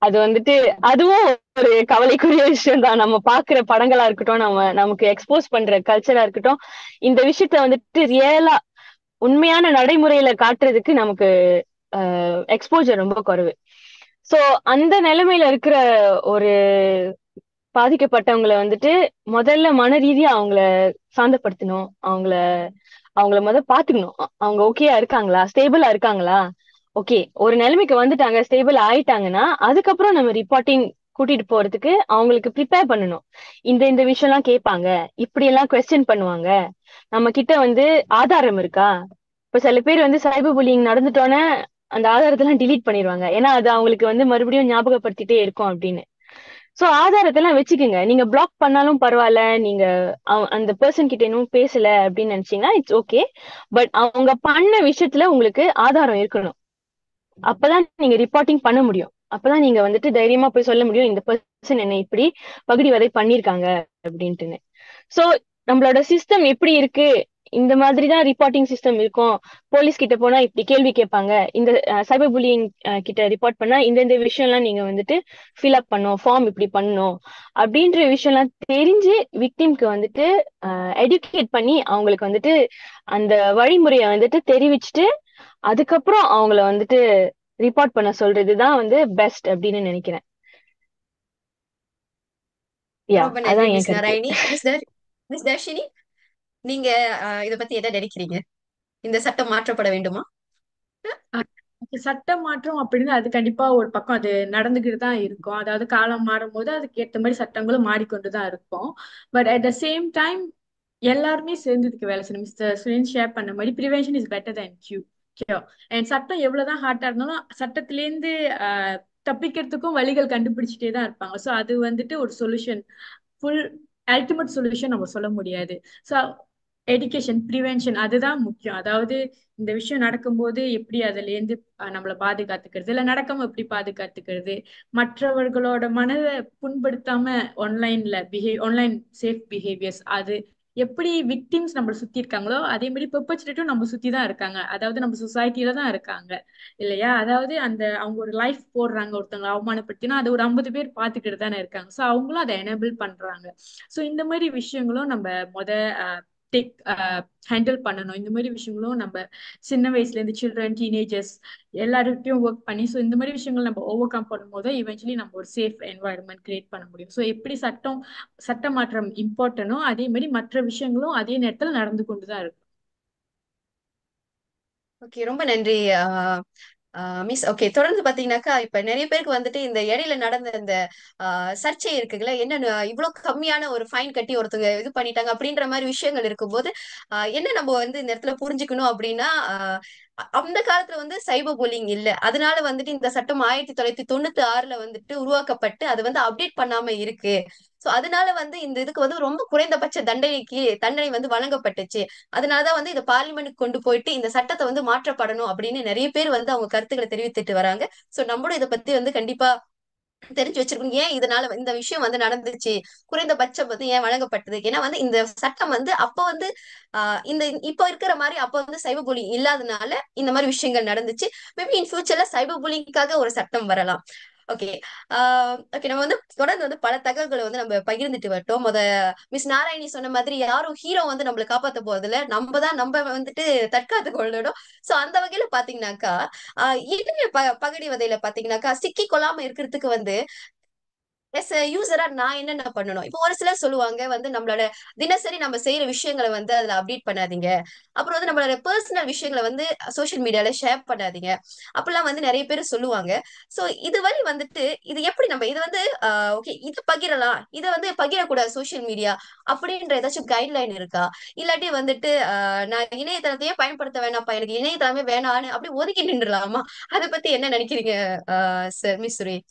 அது வந்துட்டு அதுவும் ஒரு கவலைக்குரிய விஷயம் தான் நம்ம பாக்குற படங்களா இருக்கட்டும் நம்ம நமக்கு எக்ஸ்போஸ் பண்ற கல்ச்சரா இருக்கட்டும் இந்த விஷயத்த வந்துட்டு ரியலா உண்மையான நடைமுறையில காட்டுறதுக்கு நமக்கு எக்ஸ்போஜர் ரொம்ப குறைவு சோ அந்த நிலைமையில இருக்கிற ஒரு பாதிக்கப்பட்டவங்களை வந்துட்டு முதல்ல மன ரீதியா அவங்கள சாந்தப்படுத்தணும் அவங்கள அவங்கள முதல் பாத்துக்கணும் அ- அவங்க ஓகேயா இருக்காங்களா ஸ்டேபிளா இருக்காங்களா ஓகே ஒரு நிலைமைக்கு வந்துட்டாங்க ஸ்டேபிள் ஆயிட்டாங்கன்னா அதுக்கப்புறம் நம்ம ரிப்போர்ட்டிங் கூட்டிட்டு போறதுக்கு அவங்களுக்கு ப்ரிப்பேர் பண்ணணும் இந்த இந்த விஷயம் எல்லாம் கேட்பாங்க இப்படி எல்லாம் கொஸ்டின் பண்ணுவாங்க நம்ம கிட்ட வந்து ஆதாரம் இருக்கா இப்ப சில பேர் வந்து சைபர் புல்லிங் நடந்துட்டோன்னே அந்த ஆதாரத்தெல்லாம் delete பண்ணிடுவாங்க ஏன்னா அது அவங்களுக்கு வந்து மறுபடியும் ஞாபகப்படுத்திட்டே இருக்கும் அப்படின்னு சோ ஆதாரத்தெல்லாம் வச்சுக்கோங்க நீங்க பிளாக் பண்ணாலும் பரவாயில்ல நீங்க அவ- அந்த பர்சன் கிட்ட இன்னும் பேசல அப்படின்னு நினைச்சீங்கன்னா இட்ஸ் ஓகே பட் அவங்க பண்ண விஷயத்துல உங்களுக்கு ஆதாரம் இருக்கணும் அப்பதான் நீங்க ரிப்போர்ட்டிங் பண்ண முடியும் அப்பதான் நீங்க வந்துட்டு தைரியமா போய் சொல்ல முடியும் இந்த பர்சன் என்ன இப்படி பகுடி வதை பண்ணிருக்காங்க அப்படின்ட்டுன்னு சோ நம்மளோட சிஸ்டம் எப்படி இருக்கு இந்த மாதிரி தான் ரிப்போர்ட்டிங் சிஸ்டம் இருக்கும் போலீஸ் கிட்ட போனா இப்படி கேள்வி கேட்பாங்க இந்த சைபர் புல்லிங் கிட்ட ரிப்போர்ட் பண்ணா இந்த இந்த விஷயம்லாம் நீங்க வந்துட்டு ஃபில் அப் பண்ணும் ஃபார்ம் இப்படி பண்ணணும் அப்படின்ற விஷயம்லாம் தெரிஞ்சு விக்டிம்க்கு வந்துட்டு எடுகேட் பண்ணி அவங்களுக்கு வந்துட்டு அந்த வழிமுறையை வந்துட்டு தெரிவிச்சுட்டு அதுக்கப்புறம் அவங்கள வந்துட்டு ரிப்போர்ட் பண்ண சொல்றதுதான் வந்து பெஸ்ட் அப்படின்னு நினைக்கிறேன் யா ரொம்ப நன்றி அதான் என் மிஸ் கருத்து நாராயணி மிஸ் தர் மிஸ் தர்ஷினி நீங்க அஹ், இத பத்தி என்ன நினைக்கிறீங்க இந்த சட்டம் மாற்றப்பட வேண்டுமா இப்ப சட்ட மாற்றம் அப்படின்னு அது கண்டிப்பா ஒரு பக்கம் அது நடந்துகிட்டு தான் இருக்கும் அதாவது காலம் மாறும் போது அதுக்கு ஏத்த மாதிரி சட்டங்களும் மாறிக்கொண்டு தான் இருக்கும் but at the same time எல்லாருமே சேர்ந்து இதுக்கு வேலை செய்யணும் மிஸ்டர் சுரேன் ஷேர் பண்ண மாதிரி ப்ரிவென்ஷன் இஸ் பெட்டர் தேன் கியூ கியூர் அண்ட் சட்டம் எவ்வளவுதான் ஹார்ட்டா இருந்தாலும் சட்டத்திலேருந்து ஆஹ், தப்பிக்கிறதுக்கும் வழிகள் கண்டுபிடிச்சிட்டே தான் இருப்பாங்க ஸோ அது வந்துட்டு ஒரு சொல்யூஷன் ஃபுல் அல்டிமேட் சொல்யூஷன் நம்ம சொல்ல முடியாது ஸோ எஜுகேஷன் ப்ரிவென்ஷன் அதுதான் முக்கியம் அதாவது இந்த விஷயம் நடக்கும்போது எப்படி அதுல இருந்து அஹ், நம்மளை பாதுகாத்துக்கிறது இல்ல நடக்காம எப்படி பாதுகாத்துக்கிறது மற்றவர்களோட மனதை புண்படுத்தாம ஆன்லைன்ல பிஹேவ் ஆன்லைன் சேஃப் பிஹேவியர்ஸ் அது எப்படி விக்டிம்ஸ் நம்மளை சுத்தி இருக்காங்களோ அதே மாதிரி பெர்பச்சுரேட்டும் நம்ம சுத்தி தான் இருக்காங்க அதாவது நம்ம சொசைட்டில தான் இருக்காங்க இல்லையா அதாவது அந்த அவங்க ஒரு லைஃப் போடுறாங்க ஒருத்தவங்க அவமானப்படுத்தினா அதை ஒரு ஐம்பது பேர் பார்த்துக்கிட்டு தானே இருக்காங்க ஸோ அவங்களும் அதை எனேபிள் பண்றாங்க ஸோ இந்த மாதிரி விஷயங்களும் நம்ம முத டேக் ஹேண்டில் பண்ணணும் இந்த மாதிரி விஷயங்களும் நம்ம சின்ன வயசுல இருந்து சில்ட்ரன் டீனேஜர்ஸ் எல்லார்கிட்டயும் ஒர்க் பண்ணி ஸோ இந்த மாதிரி விஷயங்கள் நம்ம ஓவர் கம் பண்ணும்போது இவென்ச்சுவலி நம்ம ஒரு சேஃப் என்வாயர்மெண்ட் கிரியேட் பண்ண முடியும் ஸோ எப்படி சட்டம் சட்ட மாற்றம் இம்பார்ட்டனோ அதே மாதிரி மற்ற விஷயங்களும் அதே நேரத்தில் நடந்து கொண்டு தான் இருக்கு ஓகே ரொம்ப நன்றி மிஸ் ஓகே தொடர்ந்து பாத்தீங்கன்னாக்கா இப்ப நிறைய பேருக்கு வந்துட்டு இந்த இடையில நடந்த இந்த ஆஹ், சர்ச்சை இருக்குல்ல என்ன இவ்வளவு கம்மியான ஒரு ஃபைன் கட்டி ஒருத்தவங்க இது பண்ணிட்டாங்க அப்படின்ற மாதிரி விஷயங்கள் இருக்கும்போது ஆஹ், என்ன நம்ம வந்து இந்த இடத்துல புரிஞ்சுக்கணும் அப்படின்னா ஆஹ், அ- அந்த காலத்துல வந்து சைபர் புல்லிங் இல்ல அதனால வந்துட்டு இந்த சட்டம் ஆயிரத்தி தொள்ளாயிரத்தி தொண்ணூத்தி ஆறுல வந்துட்டு உருவாக்கப்பட்டு அது வந்து அப்டேட் பண்ணாம இருக்கு சோ அதனால வந்து இந்த இதுக்கு வந்து ரொம்ப குறைந்தபட்ச தண்டனைக்கு தண்டனை வந்து வழங்கப்பட்டுச்சு அதனாலதான் வந்து இதை பார்லிமெண்ட்டுக்கு கொண்டு போயிட்டு இந்த சட்டத்தை வந்து மாற்றப்படணும் அப்படின்னு நிறைய பேர் வந்து அவங்க கருத்துக்களை தெரிவித்துட்டு வராங்க சோ நம்மளும் இதை பத்தி வந்து கண்டிப்பா தெரிஞ்சு வச்சிருக்கணும் ஏன் இதனால இந்த விஷயம் வந்து நடந்துச்சு குறைந்தபட்சம் வந்து ஏன் வழங்கப்பட்டது ஏன்னா வந்து இந்த சட்டம் வந்து அப்ப வந்து ஆஹ் இந்த இப்ப இருக்கிற மாதிரி அப்ப வந்து சைபர் புலிங் இல்லாதனால இந்த மாதிரி விஷயங்கள் நடந்துச்சு மேபி இன் ஃபியூச்சர்ல சைபர் புலிங்காக ஒரு சட்டம் வரலாம் ஓகே ஓகே நம்ம வந்து தொடர்ந்து வந்து பல தகவல்களை வந்து நம்ம பகிர்ந்துட்டு வரட்டும் முத மிஸ் நாராயணி சொன்ன மாதிரி யாரும் ஹீரோ வந்து நம்மளை காப்பாத்த போறதில்ல நம்ம தான் நம்ம வந்துட்டு தற்காத்து கொள்ளணும் சோ அந்த வகையில பாத்தீங்கன்னாக்கா ஆஹ் இணைய ப பகடி வதையில பாத்தீங்கன்னாக்கா சிக்கி கொள்ளாம இருக்கிறதுக்கு வந்து எஸ் யூசரா நான் என்னென்ன பண்ணணும் இப்போ ஒரு சிலர் சொல்லுவாங்க வந்து நம்மளோட தினசரி நம்ம செய்யற விஷயங்களை வந்து அதுல அப்டேட் பண்ணாதீங்க அப்புறம் வந்து நம்மளோட பர்சனல் விஷயங்களை வந்து சோஷியல் மீடியால ஷேர் பண்ணாதீங்க அப்படிலாம் வந்து நிறைய பேர் சொல்லுவாங்க சோ இது வழி வந்துட்டு இது எப்படி நம்ம இது வந்து ஓகே இது பகிரலாம் இதை வந்து பகிரக்கூடாது சோஷியல் மீடியா அப்படின்ற ஏதாச்சும் கைட்லைன் இருக்கா இல்லாட்டி வந்துட்டு ஆஹ் நான் இணையதளத்தையே பயன்படுத்த வேணாம்ப்பா எனக்கு இணையதளமே வேணான்னு அப்படி ஒதுக்கி நின்றுலாமா அதை பத்தி என்ன நினைக்கிறீங்க சார் மிஸ் சுரே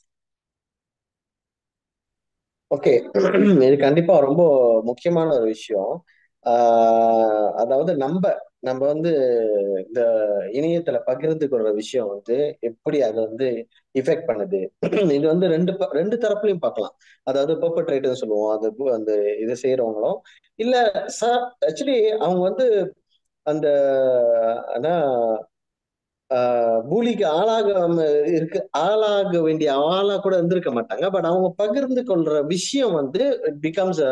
ஓகே இது கண்டிப்பா ரொம்ப முக்கியமான ஒரு விஷயம் ஆஹ் அதாவது நம்ம நம்ம வந்து இந்த இணையத்துல பகிர்ந்து கொள்ற விஷயம் வந்து எப்படி அது வந்து இஃபெக்ட் பண்ணுது இது வந்து ரெண்டு ப- ரெண்டு தரப்புலையும் பார்க்கலாம் அதாவது பெர்பட்ரேட்டர் சொல்லுவோம் அது பு- அந்த இதை செய்யறவங்களும் இல்ல சார் ஆக்சுவலி அவங்க வந்து அந்த ஆனா பூலிக்கு ஆளாகாம இருக்கு ஆளாக வேண்டிய ஆளா கூட இருந்திருக்க மாட்டாங்க பட் அவங்க பகிர்ந்து கொள்ற விஷயம் வந்து becomes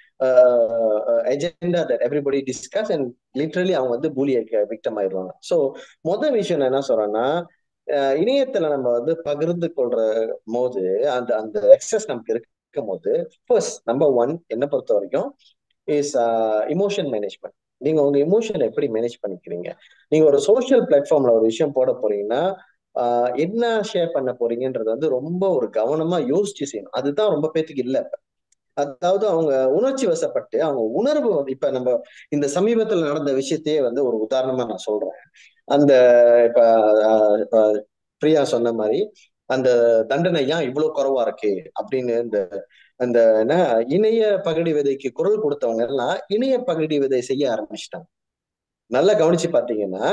agenda that everybody discuss and literally அவங்க வந்து பூலியை விக்டம் ஆயிடுவாங்க ஸோ மொதல் விஷயம் நான் என்ன சொல்றேன்னா இணையத்துல நம்ம வந்து பகிர்ந்து கொள்ற போது அந்த அந்த எக்ஸஸ் நமக்கு இருக்கும் போது ஃபர்ஸ்ட் நம்பர் ஒன் என்ன பொறுத்த வரைக்கும் இஸ் இமோஷன் மேனேஜ்மெண்ட் நீங்க உங்க இமோஷனை எப்படி மேனேஜ் பண்ணிக்கிறீங்க நீங்க ஒரு சோஷியல் பிளாட்ஃபார்ம்ல ஒரு விஷயம் போட போறீங்கன்னா என்ன ஷேர் பண்ண போறீங்கன்றது வந்து ரொம்ப ஒரு கவனமா யோசிச்சு செய்யணும் அதுதான் ரொம்ப பேத்துக்கு இல்லை இப்ப அதாவது அவங்க உணர்ச்சி வசப்பட்டு அவங்க உணர்வு இப்ப நம்ம இந்த சமீபத்துல நடந்த விஷயத்தையே வந்து ஒரு உதாரணமா நான் சொல்றேன் அந்த இப்ப பிரியா சொன்ன மாதிரி அந்த தண்டனை ஏன் இவ்வளவு குறைவா இருக்கு அப்படின்னு இந்த அந்த என்ன இணைய பகடி விதைக்கு குரல் கொடுத்தவங்க எல்லாம் இணைய பகடி விதை செய்ய ஆரம்பிச்சிட்டாங்க நல்லா கவனிச்சு பாத்தீங்கன்னா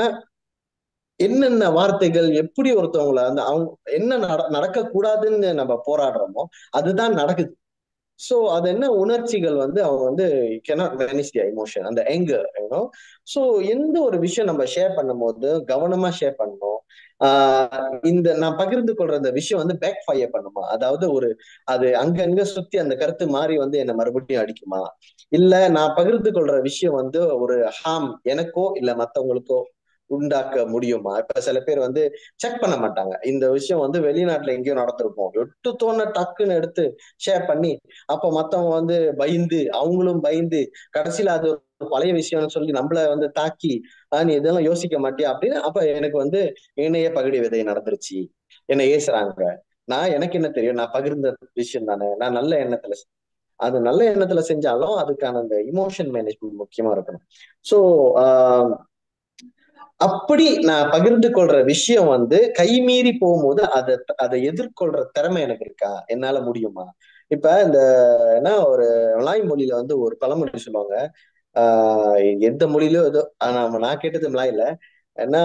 என்னென்ன வார்த்தைகள் எப்படி ஒருத்தவங்கள அந்த அவங்க என்ன நட நடக்க கூடாதுன்னு நம்ம போராடுறோமோ அதுதான் நடக்குது ஸோ அது என்ன உணர்ச்சிகள் வந்து அவங்க வந்து கெனாட் மேனேஜ் தி எமோஷன் அந்த எங்கர் யூனோ ஸோ எந்த ஒரு விஷயம் நம்ம ஷேர் பண்ணும் போது கவனமா ஷேர் பண்ணணும் ஆஹ் இந்த நான் பகிர்ந்து கொள்ற அந்த விஷயம் வந்து பேக் ஃபயர் பண்ணுமா அதாவது ஒரு அது அங்கங்க சுத்தி அந்த கருத்து மாறி வந்து என்ன மறுபடியும் அடிக்குமா இல்ல நான் பகிர்ந்து கொள்ற விஷயம் வந்து ஒரு ஹார்ம் எனக்கோ இல்ல மத்தவங்களுக்கோ உண்டாக்க முடியுமா இப்ப சில பேர் வந்து செக் பண்ண மாட்டாங்க இந்த விஷயம் வந்து வெளிநாட்டுல எங்கேயோ நடந்திருக்கும் எட்டு தோண டக்குன்னு எடுத்து ஷேர் பண்ணி அப்ப மத்தவங்க வந்து பயந்து அவங்களும் பயந்து கடைசியில அது பழைய விஷயம்னு சொல்லி நம்மள வந்து தாக்கி ஆஹ் நீ இதெல்லாம் யோசிக்க மாட்டியா அப்படின்னு அப்ப எனக்கு வந்து இணைய பகுடி விதை நடந்துருச்சு என்னை ஏசுறாங்க நான் எனக்கு என்ன தெரியும் நான் பகிர்ந்த விஷயம் தானே நான் நல்ல எண்ணத்துல அது நல்ல எண்ணத்துல செஞ்சாலும் அதுக்கான அந்த இமோஷன் மேனேஜ்மெண்ட் முக்கியமா இருக்கணும் ஸோ ஆஹ் அப்படி நான் பகிர்ந்து கொள்ற விஷயம் வந்து கைமீறி போகும்போது அதை அதை எதிர்கொள்ற திறமை எனக்கு இருக்கா என்னால முடியுமா இப்ப இந்த என்ன ஒரு மலாய் மொழியில வந்து ஒரு பழமொழி சொல்லுவாங்க ஆஹ் எந்த மொழியிலோ ஏதோ ஆனா நான் கேட்டது மலாயில ஏன்னா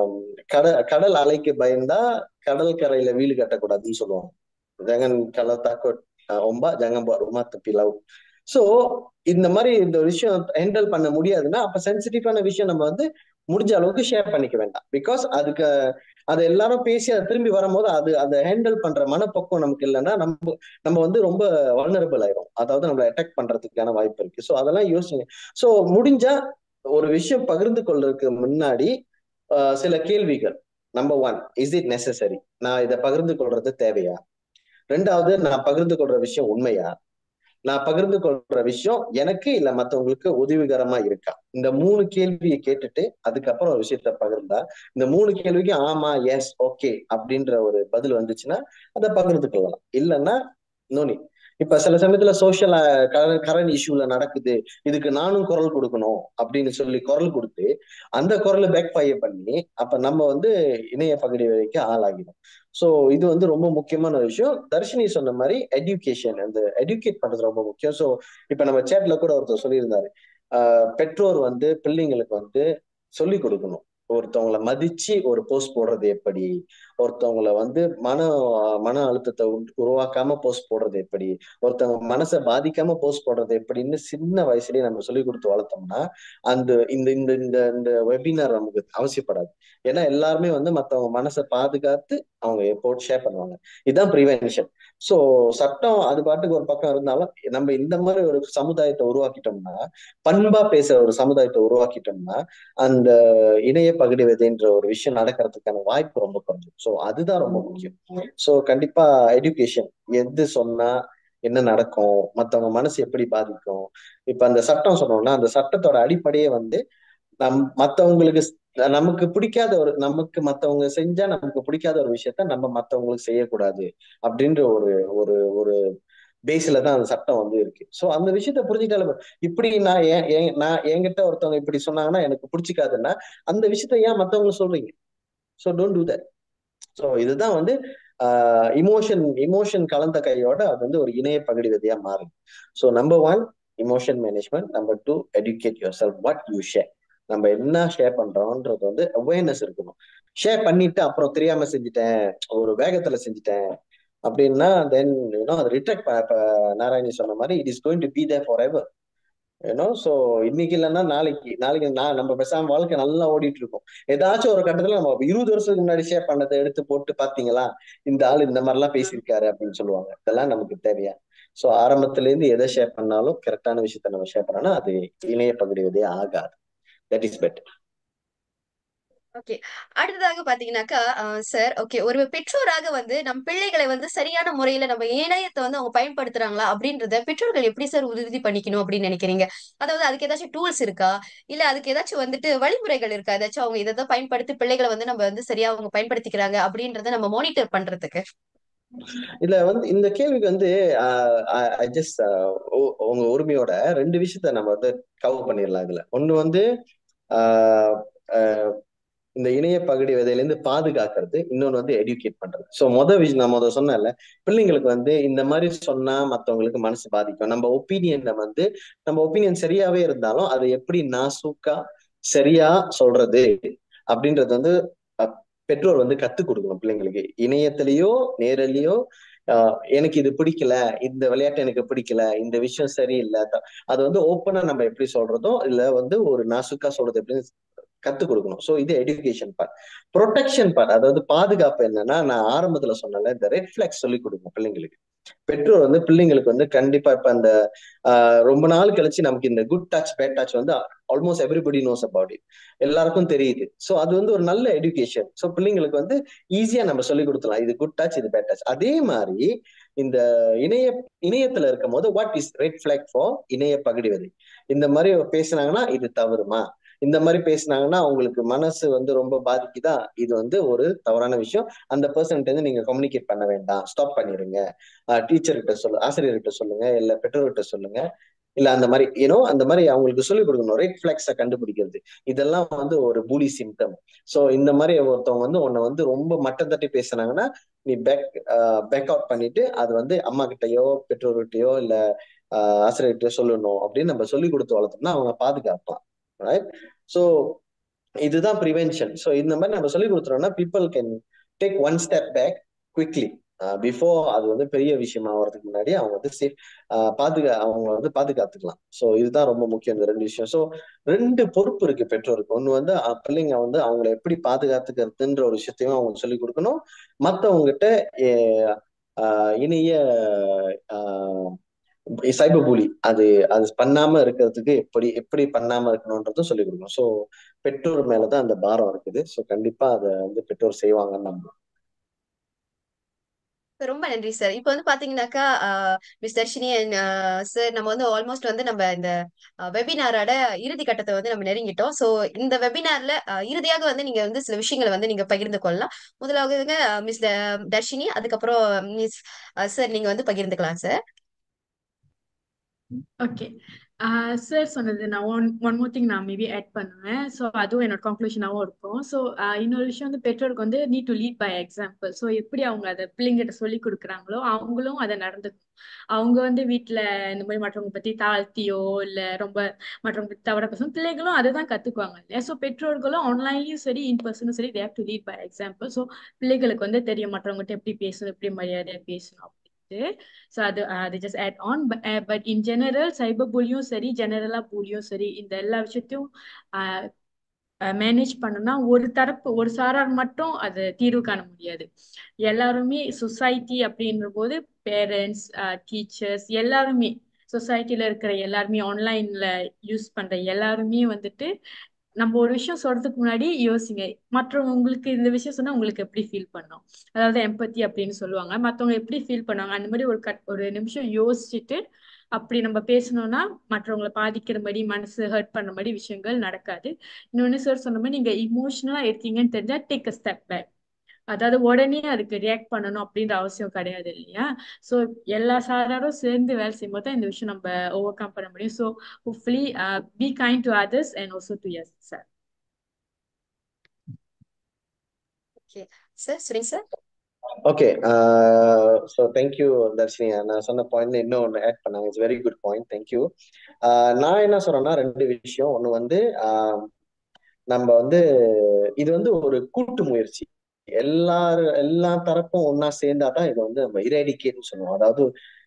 கடல் கடல் அலைக்கு பயந்தா கடல் கரையில வீடு கட்டக்கூடாதுன்னு சொல்லுவாங்க ஜெகன் கடல் தாக்கோ ஒம்பா ஜெகம்பா ரொம்ப தப்பிலவ் சோ இந்த மாதிரி இந்த விஷயம் ஹேண்டில் பண்ண முடியாதுன்னா அப்ப சென்சிட்டிவான விஷயம் நம்ம வந்து முடிஞ்ச அளவுக்கு ஷேர் பண்ணிக்க வேண்டாம் பிகாஸ் அதுக்கு அதை எல்லாரும் பேசி அதை திரும்பி வரும்போது அது அதை ஹேண்டில் பண்ற மனப்பக்குவம் நமக்கு இல்லைன்னா நம்ம நம்ம வந்து ரொம்ப வல்னரபிள் ஆயிரும் அதாவது நம்மளை அட்டாக் பண்றதுக்கான வாய்ப்பு இருக்கு ஸோ அதெல்லாம் யோசிங்க ஸோ முடிஞ்சா ஒரு விஷயம் பகிர்ந்து கொள்றதுக்கு முன்னாடி சில கேள்விகள் number one is it necessary நான் இதை பகிர்ந்து கொள்றது தேவையா ரெண்டாவது நான் பகிர்ந்து கொள்ற விஷயம் உண்மையா நான் பகிர்ந்து கொள்ற விஷயம் எனக்கு இல்ல மத்தவங்களுக்கு உதவிகரமா இருக்கா இந்த மூணு கேள்வியை கேட்டுட்டு அதுக்கப்புறம் ஒரு விஷயத்த பகிர்ந்தா இந்த மூணு கேள்விக்கு ஆமா எஸ் ஓகே அப்படின்ற ஒரு பதில் வந்துச்சுன்னா அதை பகிர்ந்து கொள்ளலாம் இல்லைன்னா நோனி இப்ப சில சமயத்துல சோசியல் கரண்ட் இஷ்யூல நடக்குது இதுக்கு நானும் குரல் கொடுக்கணும் அப்படின்னு சொல்லி குரல் கொடுத்து அந்த குரலை பேக் ஃபயர் பண்ணி அப்ப நம்ம வந்து இணைய பகுதி வரைக்கும் ஆளாகிடும் ஸோ இது வந்து ரொம்ப முக்கியமான விஷயம் தர்ஷினி சொன்ன மாதிரி எஜுகேஷன் அந்த எஜுகேட் பண்றது ரொம்ப முக்கியம் ஸோ இப்ப நம்ம சேட்ல கூட ஒருத்தர் சொல்லியிருந்தாரு பெற்றோர் வந்து பிள்ளைங்களுக்கு வந்து சொல்லி கொடுக்கணும் ஒருத்தவங்களை மதிச்சு ஒரு போஸ்ட் போடுறது எப்படி ஒருத்தவங்களை வந்து மன மன அழுத்தத்தை உருவாக்காம போஸ்ட் போடுறது எப்படி ஒருத்தவங்க மனசை பாதிக்காம போஸ்ட் போடுறது எப்படின்னு சின்ன வயசுலயே நம்ம சொல்லி கொடுத்து வளர்த்தோம்னா அந்த இந்த இந்த இந்த இந்த வெபினார் நமக்கு அவசியப்படாது ஏன்னா எல்லாருமே வந்து மத்தவங்க மனசை பாதுகாத்து அவங்க போட்டு ஷேர் பண்ணுவாங்க இதுதான் ப்ரிவென்ஷன் ஸோ சட்டம் அது பாட்டுக்கு ஒரு பக்கம் இருந்தாலும் நம்ம இந்த மாதிரி ஒரு சமுதாயத்தை உருவாக்கிட்டோம்னா பண்பா பேசுற ஒரு சமுதாயத்தை உருவாக்கிட்டோம்னா அந்த இணைய பகுடி விதைன்ற ஒரு விஷயம் நடக்கிறதுக்கான வாய்ப்பு ரொம்ப குறைஞ்சு ஸோ அதுதான் ரொம்ப முக்கியம் ஸோ கண்டிப்பா எஜுகேஷன் எது சொன்னா என்ன நடக்கும் மத்தவங்க மனசு எப்படி பாதிக்கும் இப்ப அந்த சட்டம் சொன்னோம்னா அந்த சட்டத்தோட அடிப்படையே வந்து நம் மத்தவங்களுக்கு நமக்கு பிடிக்காத ஒரு நமக்கு மத்தவங்க செஞ்சா நமக்கு பிடிக்காத ஒரு விஷயத்த நம்ம மத்தவங்களுக்கு செய்யக்கூடாது அப்படின்ற ஒரு ஒரு ஒரு பேஸ்ல தான் அந்த சட்டம் வந்து இருக்கு ஸோ அந்த விஷயத்த புரிஞ்சுக்கிட்டால இப்படி நான் ஏன் நான் என்கிட்ட ஒருத்தவங்க இப்படி சொன்னாங்கன்னா எனக்கு பிடிச்சிக்காதுன்னா அந்த விஷயத்த ஏன் மத்தவங்களுக்கு சொல்றீங்க so don't do that so இதுதான் வந்து இமோஷன் இமோஷன் கலந்த கையோட அது வந்து ஒரு இணைய பகுதி விதையா மாறும் so number one emotion management number two educate yourself what you share நம்ம என்ன ஷேர் பண்றோம்ன்றது வந்து அவேர்னஸ் இருக்கணும் ஷேர் பண்ணிட்டு அப்புறம் தெரியாம செஞ்சுட்டேன் ஒரு வேகத்துல செஞ்சுட்டேன் அப்படின்னா தென் யூனோ அது ரிட்ராக்ட் இப்ப நாராயணி சொன்ன மாதிரி it is going to be there forever ஏன்னோ சோ இன்னைக்கு இல்லைன்னா நாளைக்கு நாளைக்கு நான் நம்ம பேசாம வாழ்க்கை நல்லா ஓடிட்டு இருக்கோம் ஏதாச்சும் ஒரு கட்டத்துல நம்ம இருபது வருஷத்துக்கு முன்னாடி ஷேர் பண்ணதை எடுத்து போட்டு பாத்தீங்களா இந்த ஆள் இந்த மாதிரி எல்லாம் பேசியிருக்காரு அப்படின்னு சொல்லுவாங்க இதெல்லாம் நமக்கு தேவையா சோ ஆரம்பத்துல இருந்து எதை ஷேர் பண்ணாலும் கரெக்டான விஷயத்த நம்ம ஷேர் பண்ணோம்னா அது இணைய பகுதிவதே ஆகாது தட் இஸ் பெட்டர் ஓகே அடுத்ததாக பாத்தீங்கன்னாக்கா சார் ஓகே ஒரு பெற்றோராக வந்து நம் பிள்ளைகளை வந்து சரியான முறையில நம்ம இணையத்தை வந்து அவங்க பயன்படுத்துறாங்களா அப்படின்றத பெற்றோர்கள் எப்படி சார் உறுதி பண்ணிக்கணும் அப்படின்னு நினைக்கிறீங்க அதாவது அதுக்கு ஏதாச்சும் டூல்ஸ் இருக்கா இல்ல அதுக்கு ஏதாச்சும் வந்துட்டு வழிமுறைகள் இருக்கா ஏதாச்சும் அவங்க இதை தான் பயன்படுத்தி பிள்ளைகளை வந்து நம்ம வந்து சரியா அவங்க பயன்படுத்திக்கிறாங்க அப்படின்றத நம்ம மானிட்டர் பண்றதுக்கு இதுல வந்து இந்த கேள்விக்கு வந்து ஜஸ்ட் உங்க உரிமையோட ரெண்டு விஷயத்த நம்ம வந்து கவர் பண்ணிடலாம் இதுல ஒண்ணு வந்து ஆஹ் ஆஹ் இந்த இணைய பகுதி விதையிலேருந்து பாதுகாக்கிறது இன்னொன்று வந்து எடுக்கேட் பண்றது ஸோ மொதல் விஷயம் நான் முதல் சொன்னேன்ல பிள்ளைங்களுக்கு வந்து இந்த மாதிரி சொன்னா மற்றவங்களுக்கு மனசு பாதிக்கும் நம்ம ஒப்பீனியன்ல வந்து நம்ம ஒப்பீனியன் சரியாவே இருந்தாலும் அதை எப்படி நாசூக்கா சரியா சொல்றது அப்படின்றது வந்து பெற்றோர் வந்து கத்துக் கொடுக்கணும் பிள்ளைங்களுக்கு இணையத்திலேயோ நேரலையோ எனக்கு இது பிடிக்கல இந்த விளையாட்டு எனக்கு பிடிக்கல இந்த விஷயம் சரியில்லை அது வந்து ஓப்பனா நம்ம எப்படி சொல்றதோ இல்ல வந்து ஒரு நாசுக்கா சொல்றது எப்படின்னு கத்துக் கொடுக்கணும் ஸோ இது எஜுகேஷன் பார்ட் ப்ரொடெக்ஷன் பார்ட் அதாவது பாதுகாப்பு என்னன்னா நான் ஆரம்பத்துல சொன்னல இந்த ரெட் ஃபிளாக்ஸ் சொல்லி கொடுக்கும் பிள்ளைங்களுக்கு பெற்றோர் வந்து பிள்ளைங்களுக்கு வந்து கண்டிப்பா இப்ப அந்த ரொம்ப நாள் கழிச்சு நமக்கு இந்த குட் டச் பேட் டச் வந்து almost everybody knows about it எல்லாருக்கும் தெரியுது ஸோ அது வந்து ஒரு நல்ல எஜுகேஷன் ஸோ பிள்ளைங்களுக்கு வந்து ஈஸியா நம்ம சொல்லி கொடுத்துலாம் இது குட் டச் இது பேட் டச் அதே மாதிரி இந்த இணைய இணையத்துல இருக்கும் போது what is red flag for இணைய பகுடிவதை இந்த மாதிரி பேசினாங்கன்னா இது தவறுமா இந்த மாதிரி பேசினாங்கன்னா அவங்களுக்கு மனசு வந்து ரொம்ப பாதிக்குதா இது வந்து ஒரு தவறான விஷயம் அந்த பர்சன்ட் வந்து நீங்க கம்யூனிகேட் பண்ண வேண்டாம் ஸ்டாப் பண்ணிருங்க டீச்சர்கிட்ட சொல்லு ஆசிரியர்கிட்ட சொல்லுங்க இல்ல பெற்றோர்கிட்ட சொல்லுங்க இல்ல அந்த மாதிரி ஏன்னோ அந்த மாதிரி அவங்களுக்கு சொல்லிக் கொடுக்கணும் ரெட் பிளாக்ஸ கண்டுபிடிக்கிறது இதெல்லாம் வந்து ஒரு பூலி சிம்டம் சோ இந்த மாதிரி ஒருத்தவங்க வந்து உன்னை வந்து ரொம்ப மட்டம் தட்டி பேசுனாங்கன்னா நீ பேக் பேக் அவுட் பண்ணிட்டு அது வந்து அம்மா கிட்டயோ பெற்றோர்கிட்டயோ இல்ல ஆசிரியர்கிட்டயோ சொல்லணும் அப்படின்னு நம்ம சொல்லி கொடுத்து வளர்த்தோம்னா அவங்க பாதுகாப்பான் ரைட் ஸோ இதுதான் ப்ரிவென்ஷன் ஸோ இந்த மாதிரி நம்ம சொல்லி கொடுத்துறோம்னா people can take one step back quickly before அது வந்து பெரிய விஷயமா ஆகிறதுக்கு முன்னாடி அவங்க வந்து சேஃப் பாதுகா அவங்க வந்து பாதுகாத்துக்கலாம் ஸோ இதுதான் ரொம்ப முக்கியம் இந்த ரெண்டு விஷயம் ஸோ ரெண்டு பொறுப்பு இருக்கு பெற்றோருக்கு ஒன்று வந்து பிள்ளைங்க வந்து அவங்களை எப்படி பாதுகாத்துக்கிறதுன்ற ஒரு விஷயத்தையும் அவங்க சொல்லி கொடுக்கணும் மற்றவங்ககிட்ட இணைய சைபர் பூலி அது அது பண்ணாம இருக்கிறதுக்கு எப்படி எப்படி பண்ணாம இருக்கணும்ன்றதும் சொல்லிக் கொடுக்கணும் ஸோ பெற்றோர் மேலதான் அந்த பாரம் இருக்குது ஸோ கண்டிப்பா அதை வந்து பெற்றோர் செய்வாங்கன்னு நம்புறோம் ரொம்ப நன்றி சார் இப்போ வந்து பாத்தீங்கன்னாக்கா மிஸ் தர்ஷினி சார் நம்ம வந்து ஆல்மோஸ்ட் வந்து நம்ம இந்த வெபினாரோட இறுதி கட்டத்தை வந்து நம்ம நெருங்கிட்டோம் ஸோ இந்த வெபினார்ல இறுதியாக வந்து நீங்க வந்து சில விஷயங்களை வந்து நீங்க பகிர்ந்து கொள்ளலாம் முதலாவது மிஸ் தர்ஷினி அதுக்கப்புறம் மிஸ் சார் நீங்க வந்து பகிர்ந்துக்கலாம் சார் ஓகே சார் சொன்னது நான் ஒன் ஒன் மோர் திங் நான் மேபி ஆட் பண்ணுவேன் ஸோ அதுவும் என்னோட கன்க்ளூஷனாகவும் இருக்கும் ஸோ இன்னொரு விஷயம் வந்து பெற்றோருக்கு வந்து need to lead by example so எப்படி அவங்க அதை பிள்ளைங்கிட்ட சொல்லி கொடுக்குறாங்களோ அவங்களும் அதை நடந்துக்கும் அவங்க வந்து வீட்டில் இந்த மாதிரி மற்றவங்க பற்றி தாழ்த்தியோ இல்லை ரொம்ப மற்றவங்க பற்றி தவற பேசணும் பிள்ளைகளும் அதை தான் கற்றுக்குவாங்க இல்லையா ஸோ பெற்றோர்களும் ஆன்லைன்லையும் சரி இன் பர்சனும் சரி they've to lead by example so பிள்ளைகளுக்கு வந்து தெரியும் மற்றவங்ககிட்ட எப்படி பேசணும் எப்படி மரியாதையாக பேசணும் ஸோ அது அது just add on but in general cyber புலியும் சரி ஜெனரலா புலியும் சரி இந்த எல்லா விஷயத்தையும் மேனேஜ் பண்ணணும்னா ஒரு தரப்பு ஒரு சாரார் மட்டும் அது தீர்வு காண முடியாது எல்லாருமே சொசைட்டி அப்படின்ற போது பேரண்ட்ஸ் டீச்சர்ஸ் எல்லாருமே சொசைட்டில இருக்கிற எல்லாருமே ஆன்லைன்ல யூஸ் பண்ற எல்லாருமே வந்துட்டு நம்ம ஒரு விஷயம் சொல்றதுக்கு முன்னாடி யோசிங்க மற்றவங்க உங்களுக்கு இந்த விஷயம் சொன்னா உங்களுக்கு எப்படி ஃபீல் பண்ணும் அதாவது எம்பத்தி அப்படின்னு சொல்லுவாங்க மற்றவங்க எப்படி ஃபீல் பண்ணுவாங்க அந்த மாதிரி ஒரு கட் ஒரு நிமிஷம் யோசிச்சுட்டு அப்படி நம்ம பேசணும்னா மற்றவங்களை பாதிக்கிற மாதிரி மனசு ஹர்ட் பண்ண மாதிரி விஷயங்கள் நடக்காது இன்னொன்னு சார் சொன்ன மாதிரி நீங்க இமோஷனலா இருக்கீங்கன்னு தெரிஞ்சா டேக் அ ஸ்டெப் பேக் அதாவது உடனே அதுக்கு ரியாக்ட் பண்ணணும் அப்படின்ற அவசியம் கிடையாது இல்லையா ஸோ எல்லா சாராரும் சேர்ந்து வேலை செய்யும் போது தான் இந்த விஷயம் நம்ம ஓவர் கம் பண்ண முடியும் so hopefully be kind to others and also to yes sir okay sir சரிங்க sir okay so thank you Dharshini நான் சொன்ன பாயிண்ட் இன்னும் ஒன்று ஆட் பண்ணாங்க it's very good point thank you நான் என்ன சொல்றேன்னா ரெண்டு விஷயம் ஒன்று வந்து நம்ம வந்து இது வந்து ஒரு கூட்டு முயற்சி எல்லாரும் எல்லா தரப்பும் ஒன்னா சேர்ந்தா தான் இதை வந்து நம்ம இரேடிகேட்னு சொல்லுவோம் அதாவது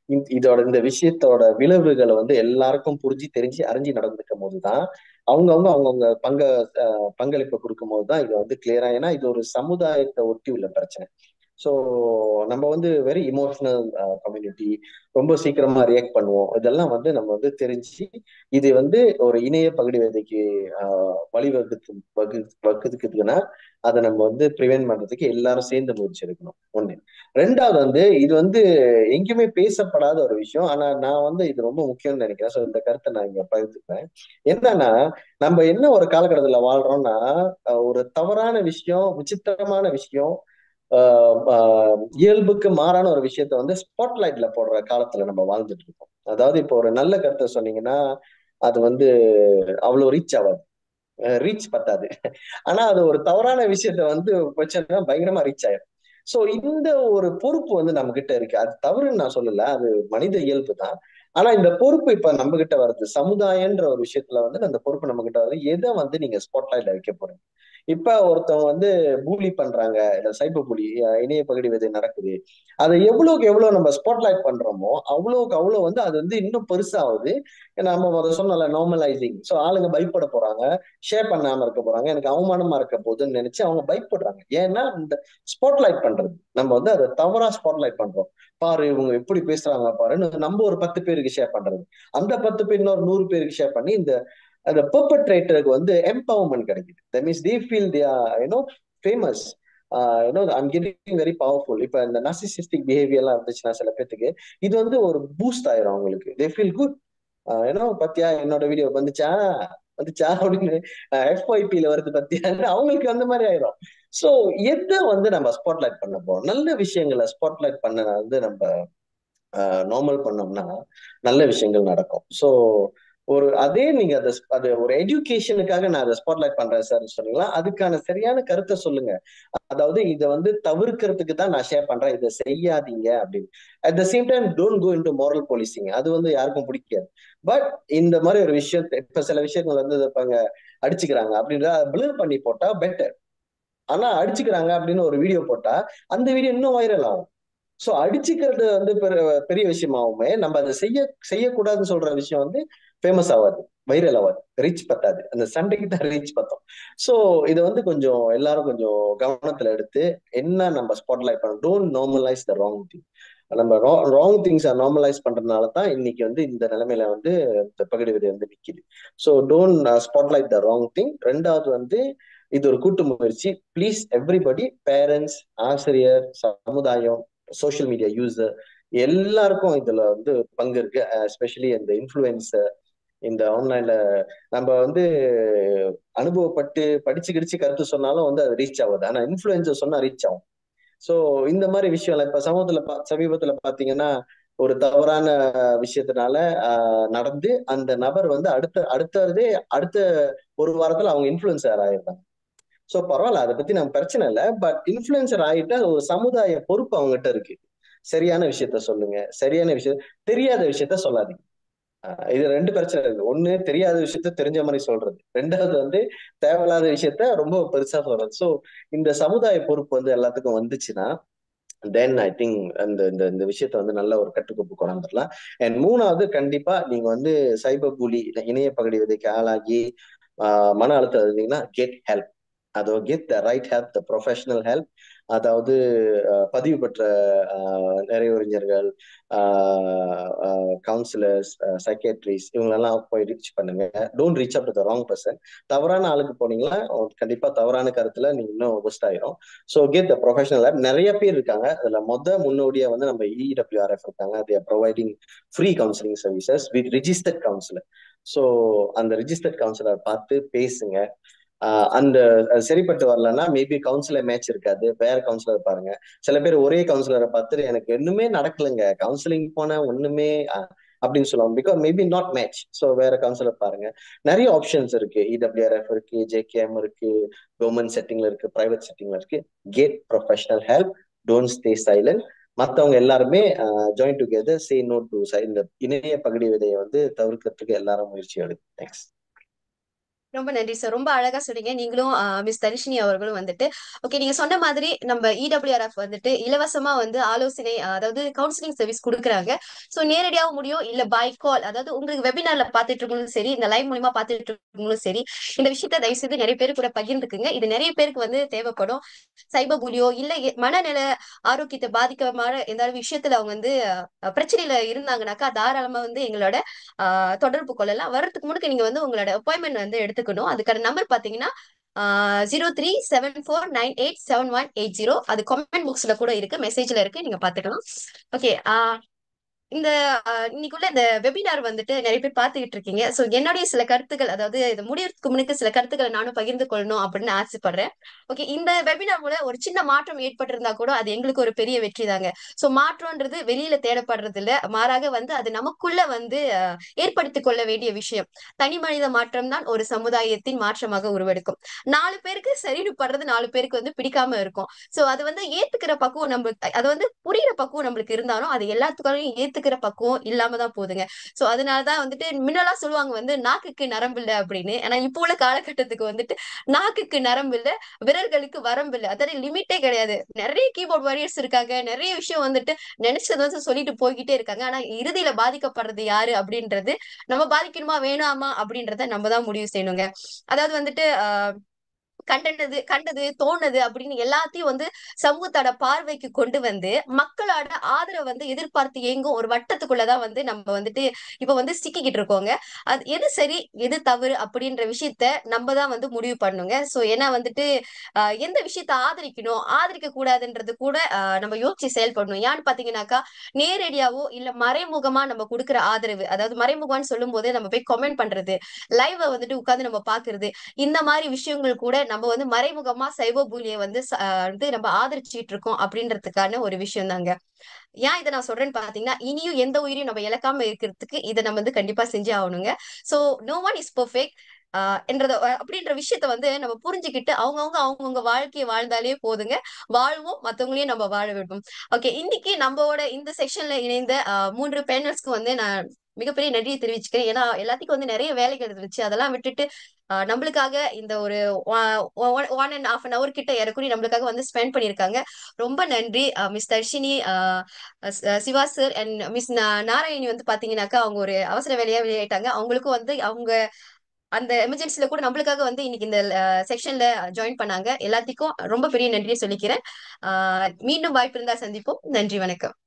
இந்த- இதோட இந்த விஷயத்தோட விளைவுகளை வந்து எல்லாருக்கும் புரிஞ்சு தெரிஞ்சு அறிஞ்சு நடந்துக்கும் போதுதான் அவங்கவுங்க அவங்கவுங்க பங்க அஹ், பங்களிப்பை கொடுக்கும் போதுதான் இது வந்து கிளியரா ஏன்னா இது ஒரு சமுதாயத்தை ஒட்டி உள்ள பிரச்சனை ஸோ நம்ம வந்து வெரி இமோஷனல் கம்யூனிட்டி ரொம்ப சீக்கிரமா ரியாக்ட் பண்ணுவோம் இதெல்லாம் வந்து நம்ம வந்து தெரிஞ்சு இது வந்து ஒரு இணைய பகுடி விதைக்கு ஆஹ், வழிவகுத்து வகு வகுக்குதுன்னா அதை நம்ம வந்து ப்ரிவென்ட் பண்றதுக்கு எல்லாரும் சேர்ந்து முயற்சி எடுக்கணும் ஒண்ணு ரெண்டாவது வந்து இது வந்து எங்கேயுமே பேசப்படாத ஒரு விஷயம் ஆனா நான் வந்து இது ரொம்ப முக்கியம்னு நினைக்கிறேன் ஸோ இந்த கருத்தை நான் இங்க பகிர்ந்துக்கிறேன் என்னன்னா நம்ம என்ன ஒரு காலகட்டத்துல வாழ்றோம்னா அஹ், ஒரு தவறான விஷயம் விசித்திரமான விஷயம் ஆஹ் ஆஹ் இயல்புக்கு மாறான ஒரு விஷயத்த வந்து ஸ்பாட்லைட்ல போடுற காலத்துல நம்ம வாழ்ந்துட்டு இருக்கோம் அதாவது இப்போ ஒரு நல்ல கருத்தை சொன்னீங்கன்னா அது வந்து அவ்வளவு ரீச் ஆகாது ரீச் பத்தாது ஆனா அது ஒரு தவறான விஷயத்த வந்து வச்சோம்னா பயங்கரமா ரீச் ஆயிடும் சோ இந்த ஒரு பொறுப்பு வந்து நம்ம கிட்ட இருக்கு அது தவறுன்னு நான் சொல்லல அது மனித இயல்பு தான் ஆனா இந்த பொறுப்பு இப்ப நம்ம கிட்ட வருது சமுதாயன்ற ஒரு விஷயத்துல வந்து அந்த பொறுப்பு நம்ம கிட்ட வருது எதை வந்து நீங்க ஸ்பாட்லைட்ல வைக்க போறீங்க இப்ப ஒருத்தவங்க வந்து பூலி பண்றாங்க இல்ல சைபர் புலி இணைய பகுதி விதை நடக்குது அதை எவ்வளவுக்கு எவ்வளவு நம்ம ஸ்பாட்லைட் பண்றோமோ அவ்வளவுக்கு அவ்வளவு வந்து அது வந்து இன்னும் பெருசாகுது நம்ம அதை சொன்னல நார்மலைசிங் சோ ஆளுங்க பயப்பட போறாங்க ஷேர் பண்ணாம இருக்க போறாங்க எனக்கு அவமானமா இருக்க போகுதுன்னு நினைச்சு அவங்க பயப்படுறாங்க ஏன்னா இந்த ஸ்பாட்லைட் பண்றது நம்ம வந்து அதை தவறா ஸ்பாட்லைட் பண்றோம் பாரு இவங்க எப்படி பேசுறாங்க பாருன்னு நம்ம ஒரு பத்து பேருக்கு ஷேர் பண்றது அந்த பத்து பேர் இன்னொரு நூறு பேருக்கு ஷேர் பண்ணி இந்த அந்த பெர்பட்ரேட்டருக்கு வந்து எம்பவர்மெண்ட் கிடைக்குது that means they feel they you know famous you know I'm getting very powerful இப்ப இந்த நசிசிஸ்டிக் பிஹேவியர்லாம் இருந்துச்சுன்னா சில பேத்துக்கு இது வந்து ஒரு பூஸ்ட் ஆயிரும் அவங்களுக்கு தே ஃபீல் குட் ஏன்னா பத்தியா என்னோட வீடியோ வந்துச்சா வந்துச்சா அப்படின்னு எஃப்ஒய்பியில வருது பத்தியா அவங்களுக்கு அந்த மாதிரி ஆயிரும் சோ எதை வந்து நம்ம ஸ்பாட்லைட் பண்ண போறோம் நல்ல விஷயங்களை ஸ்பாட்லைட் பண்ண வந்து நம்ம நார்மல் பண்ணோம்னா நல்ல விஷயங்கள் நடக்கும் சோ ஒரு அதே நீங்க அதை அது ஒரு எஜுகேஷனுக்காக நான் அதை ஸ்பாட்லைட் பண்றேன் சார் சொன்னீங்களா அதுக்கான சரியான கருத்தை சொல்லுங்க அதாவது இதை வந்து தவிர்க்கிறதுக்கு தான் நான் ஷேர் பண்றேன் இதை செய்யாதீங்க அப்படின்னு at the same time don't go into moral policing அது வந்து யாருக்கும் பிடிக்காது பட் இந்த மாதிரி ஒரு விஷயம் இப்ப சில விஷயங்கள் வந்து இருப்பாங்க அடிச்சுக்கிறாங்க அப்படின்றத பிளர் பண்ணி போட்டா பெட்டர் ஆனா அடிச்சுக்கிறாங்க அப்படின்னு ஒரு வீடியோ போட்டா அந்த வீடியோ இன்னும் வைரல் ஆகும் சோ அடிச்சுக்கிறது வந்து பெரிய விஷயமாவுமே நம்ம அதை செய்ய செய்யக்கூடாதுன்னு சொல்ற விஷயம் வந்து ஃபேமஸ் ஆகாது வைரல் ஆகாது ரீச் பத்தாது அந்த சண்டைக்கு தான் ரீச் பார்த்தோம் சோ இதை வந்து கொஞ்சம் எல்லாரும் கொஞ்சம் கவனத்துல எடுத்து என்ன நம்ம ஸ்பாட்லைட் பண்ணணும் don't normalise the wrong thing நம்ம ராங் திங்ஸ் நார்மலைஸ் பண்றதுனால தான் இன்னைக்கு வந்து இந்த நிலைமையில வந்து இந்த பகுதி விதை வந்து நிக்குது so don't spotlight the wrong thing ரெண்டாவது வந்து இது ஒரு கூட்டு முயற்சி ப்ளீஸ் எவ்ரிபடி பேரண்ட்ஸ் ஆசிரியர் சமுதாயம் சோசியல் மீடியா யூசர் எல்லாருக்கும் இதுல வந்து பங்கு இருக்கு எஸ்பெஷலி இந்த இன்ஃபுளுசர் இந்த ஆன்லைன்ல நம்ம வந்து அனுபவப்பட்டு படிச்சு கிடிச்சு கருத்து சொன்னாலும் வந்து அது ரீச் ஆகுது ஆனா இன்ஃபுளுசர் சொன்னா ரீச் ஆகும் சோ இந்த மாதிரி விஷயம் இப்ப சமூகத்துல சமீபத்துல பாத்தீங்கன்னா ஒரு தவறான விஷயத்தினால நடந்து அந்த நபர் வந்து அடுத்த அடுத்ததே அடுத்த ஒரு வாரத்துல அவங்க இன்ஃபுளுசர் ஆயிருந்தாங்க சோ பரவாயில்ல அதை பத்தி நம்ம பிரச்சனை இல்லை பட் இன்ஃபுளுசர் ஆயிட்டா ஒரு சமுதாய பொறுப்பு அவங்ககிட்ட இருக்கு சரியான விஷயத்த சொல்லுங்க சரியான விஷயம் தெரியாத விஷயத்த சொல்லாதீங்க இது ரெண்டு பிரச்சனை இருக்கு ஒண்ணு தெரியாத விஷயத்த தெரிஞ்ச மாதிரி சொல்றது ரெண்டாவது வந்து தேவையில்லாத விஷயத்த ரொம்ப பெருசா சொல்றது சோ இந்த சமுதாய பொறுப்பு வந்து எல்லாத்துக்கும் வந்துச்சுன்னா தென் ஐ திங்க் அந்த இந்த இந்த விஷயத்த வந்து நல்ல ஒரு கட்டுக்கோப்பு கொண்டாந்துடலாம் அண்ட் மூணாவது கண்டிப்பா நீங்க வந்து சைபர் புலி இணைய பகுதி விதைக்கு ஆளாகி மன அழுத்தம் இருந்தீங்கன்னா கெட் ஹெல்ப் அதோ get the right help the professional help அதாவது பதிவு பெற்ற நிறைவறிஞர்கள் கவுன்சிலர்ஸ் சைக்கேட்ரிஸ் இவங்களெல்லாம் போய் ரீச் பண்ணுங்க don't reach up to the wrong person தவறான ஆளுக்கு போனீங்கன்னா கண்டிப்பா தவறான கருத்துல நீங்க இன்னும் பெஸ்ட் ஆயிரும் so get the professional help நிறைய பேர் இருக்காங்க அதுல மொத முன்னோடியா வந்து நம்ம இடபிள்யூஆர்எஃப் இருக்காங்க they providing free counselling services with registered counsellor so அந்த ரிஜிஸ்டர்ட் கவுன்சிலர் பார்த்து பேசுங்க அந்த சரிப்பட்டு வரலன்னா மேபி கவுன்சிலர் மேட்ச் இருக்காது வேற கவுன்சிலர் பாருங்க சில பேர் ஒரே கவுன்சிலரை பார்த்துட்டு எனக்கு ஒண்ணுமே நடக்கலைங்க கவுன்சிலிங் போன ஒண்ணுமே அப்படின்னு சொல்லுவாங்க because maybe not match so வேற கவுன்சிலர் பாருங்க நிறைய ஆப்ஷன்ஸ் இருக்கு இடபிள்யூஆர்எஃப் இருக்கு ஜேகேஎம் இருக்கு கவர்மெண்ட் செட்டிங்ல இருக்கு பிரைவேட் செட்டிங்ல இருக்கு get professional help don't stay silent மற்றவங்க எல்லாருமே join together say no to இந்த இணைய பகுதி விதையை வந்து தவிர்க்கிறதுக்கு எல்லாரும் முயற்சி எடுக்கும் தேங்க்ஸ் ரொம்ப நன்றி சார் ரொம்ப அழகா சொன்னீங்க நீங்களும் மிஸ் தரிஷினி அவர்களும் வந்துட்டு ஓகே நீங்க சொன்ன மாதிரி நம்ம இடபிள்யூஆர்எஃப் வந்துட்டு இலவசமா வந்து ஆலோசனை அஹ், அதாவது கவுன்சிலிங் சர்வீஸ் கொடுக்குறாங்க ஸோ நேரடியாகவும் முடியும் இல்ல பை கால் அதாவது உங்களுக்கு வெபினார்ல பாத்துட்டு இருக்கவங்களும் சரி இந்த லைவ் மூலியமா பாத்துட்டு இருக்கவங்களும் சரி இந்த விஷயத்த தயவு செய்து நிறைய பேர் கூட பகிர்ந்துக்குங்க இது நிறைய பேருக்கு வந்து தேவைப்படும் சைபர் புலியோ இல்ல எ- மனநல ஆரோக்கியத்தை பாதிக்கமான ஏதாவது விஷயத்துல அவங்க வந்து அஹ், பிரச்சனையில இருந்தாங்கனாக்கா தாராளமா வந்து எங்களோட ஆஹ் தொடர்பு கொள்ளலாம் வர்றதுக்கு முன்னாடி நீங்க வந்து உங்களோட அப்பாயின்மெண்ட் வந்து எடுத்துக்கணும் அதுக்கான நம்பர் பாத்தீங்கன்னா zero three seven four nine eight seven one eight zero அது கமெண்ட் பாக்ஸ்ல கூட இருக்கு மெசேஜ்ல இருக்கு நீங்க பாத்துக்கலாம் ஓகே இந்த ஆஹ், இன்னைக்குள்ள இந்த வெபினார் வந்துட்டு நிறைய பேர் பார்த்துக்கிட்டு இருக்கீங்க சோ என்னுடைய சில கருத்துக்கள் அதாவது இது முடியறதுக்கு முன்னுக்கு சில கருத்துக்களை நானும் பகிர்ந்து கொள்ளணும் அப்படின்னு ஆசைப்படுறேன் ஓகே இந்த வெபினார் மூலம் ஒரு சின்ன மாற்றம் ஏற்பட்டிருந்தா கூட அது எங்களுக்கு ஒரு பெரிய வெற்றி தாங்க சோ மாற்றம்ன்றது வெளியில தேடப்படுறது இல்ல மாறாக வந்து அது நமக்குள்ள வந்து ஆஹ், ஏற்படுத்திக் கொள்ள வேண்டிய விஷயம் தனி மனித மாற்றம் தான் ஒரு சமுதாயத்தின் மாற்றமாக உருவெடுக்கும் நாலு பேருக்கு சரின்னு படுறது நாலு பேருக்கு வந்து பிடிக்காம இருக்கும் சோ அது வந்து ஏத்துக்கிற பக்குவம் நம்மளுக்கு அது வந்து புரியிற பக்குவம் நம்மளுக்கு இருந்தாலும் அது எல்லாத்துக்காரையும் ஏத்துக்கிற பக்குவம் இல்லாம தான் போகுதுங்க சோ அதனாலதான் வந்துட்டு முன்னெல்லாம் சொல்லுவாங்க வந்து நாக்குக்கு நரம்பு இல்ல அப்படின்னு ஆனா இப்போ உள்ள காலகட்டத்துக்கு வந்துட்டு நாக்குக்கு நரம்பு இல்ல விரல்களுக்கு வரம்பு இல்ல அதாவது லிமிட்டே கிடையாது நிறைய கீபோர்ட் வாரியர்ஸ் இருக்காங்க நிறைய விஷயம் வந்துட்டு நினைச்சது வந்து சொல்லிட்டு போய்கிட்டே இருக்காங்க ஆனா இறுதியில பாதிக்கப்படுறது யாரு அப்படின்றது நம்ம பாதிக்கணுமா வேணாமா அப்படின்றத நம்ம தான் முடிவு செய்யணுங்க அதாவது வந்துட்டு ஆஹ் கண்டது கண்டது தோணுது அப்படின்னு எல்லாத்தையும் வந்து சமூகத்தோட பார்வைக்கு கொண்டு வந்து மக்களோட ஆதரவை வந்து எதிர்பார்த்து இயங்கும் ஒரு வட்டத்துக்குள்ளதான் வந்து நம்ம வந்துட்டு இப்ப வந்து சிக்கிக்கிட்டு இருக்கோங்க அது எது சரி எது தவறு அப்படின்ற விஷயத்த நம்ம தான் வந்து முடிவு பண்ணுங்க சோ ஏன்னா வந்துட்டு ஆஹ் எந்த விஷயத்த ஆதரிக்கணும் ஆதரிக்க கூடாதுன்றது கூட ஆஹ் நம்ம யோசிச்சு செயல்படணும் ஏன்னு பாத்தீங்கன்னாக்கா நேரடியாவோ இல்ல மறைமுகமா நம்ம கொடுக்குற ஆதரவு அதாவது மறைமுகம்னு சொல்லும் போது நம்ம போய் கமெண்ட் பண்றது லைவ வந்துட்டு உட்கார்ந்து நம்ம பாக்குறது இந்த மாதிரி விஷயங்கள் கூட நம்ம வந்து மறைமுகமா சைபர் புலியை வந்து ச- ஆஹ் வந்து நம்ம ஆதரிச்சுட்டு இருக்கோம் அப்படின்றதுக்கான ஒரு விஷயம் தாங்க ஏன் இதை நான் சொல்றேன்னு பாத்தீங்கன்னா இனியும் எந்த உயிரையும் நம்ம இழக்காம இருக்கிறதுக்கு இதை நம்ம வந்து கண்டிப்பா செஞ்சே ஆகணுங்க so no one is perfect ஆஹ் என்றத அஹ் அப்படின்ற விஷயத்த வந்து நம்ம புரிஞ்சுக்கிட்டு அவங்கவுங்க அவங்கவுங்க வாழ்க்கையை வாழ்ந்தாலே போதுங்க வாழ்வோம் மத்தவங்களையும் நம்ம வாழ விடுவோம் ஓகே இன்னைக்கு நம்மளோட இந்த செக்ஷன்ல இணைந்த ஆஹ் மூன்று பேனல்ஸ்க்கு வந்து நான் மிகப்பெரிய நன்றியை தெரிவிச்சுக்கிறேன் ஏன்னா எல்லாத்துக்கும் வந்து நிறைய வேலைகள் இருந்துச்சு அதெல்லாம் விட்டுட்டு ஆஹ் நம்மளுக்காக இந்த ஒரு one and half an hour கிட்ட இறக்குறி நம்மளுக்காக வந்து ஸ்பெண்ட் பண்ணியிருக்காங்க ரொம்ப நன்றி மிஸ் தர்ஷினி ஆஹ் ஸ்- Siva sir and miss Narayani வந்து பாத்தீங்கன்னாக்கா அவங்க ஒரு அவசர வேலையா வெளியாயிட்டாங்க அவங்களுக்கும் வந்து அவங்க அந்த எமர்ஜென்சில கூட நம்மளுக்காக வந்து இன்னைக்கு இந்த செக்ஷன்ல ஜாயின் பண்ணாங்க எல்லாத்துக்கும் ரொம்ப பெரிய நன்றியை சொல்லிக்கிறேன் ஆஹ் மீண்டும் வாய்ப்பு இருந்தா சந்திப்போம் நன்றி வணக்கம்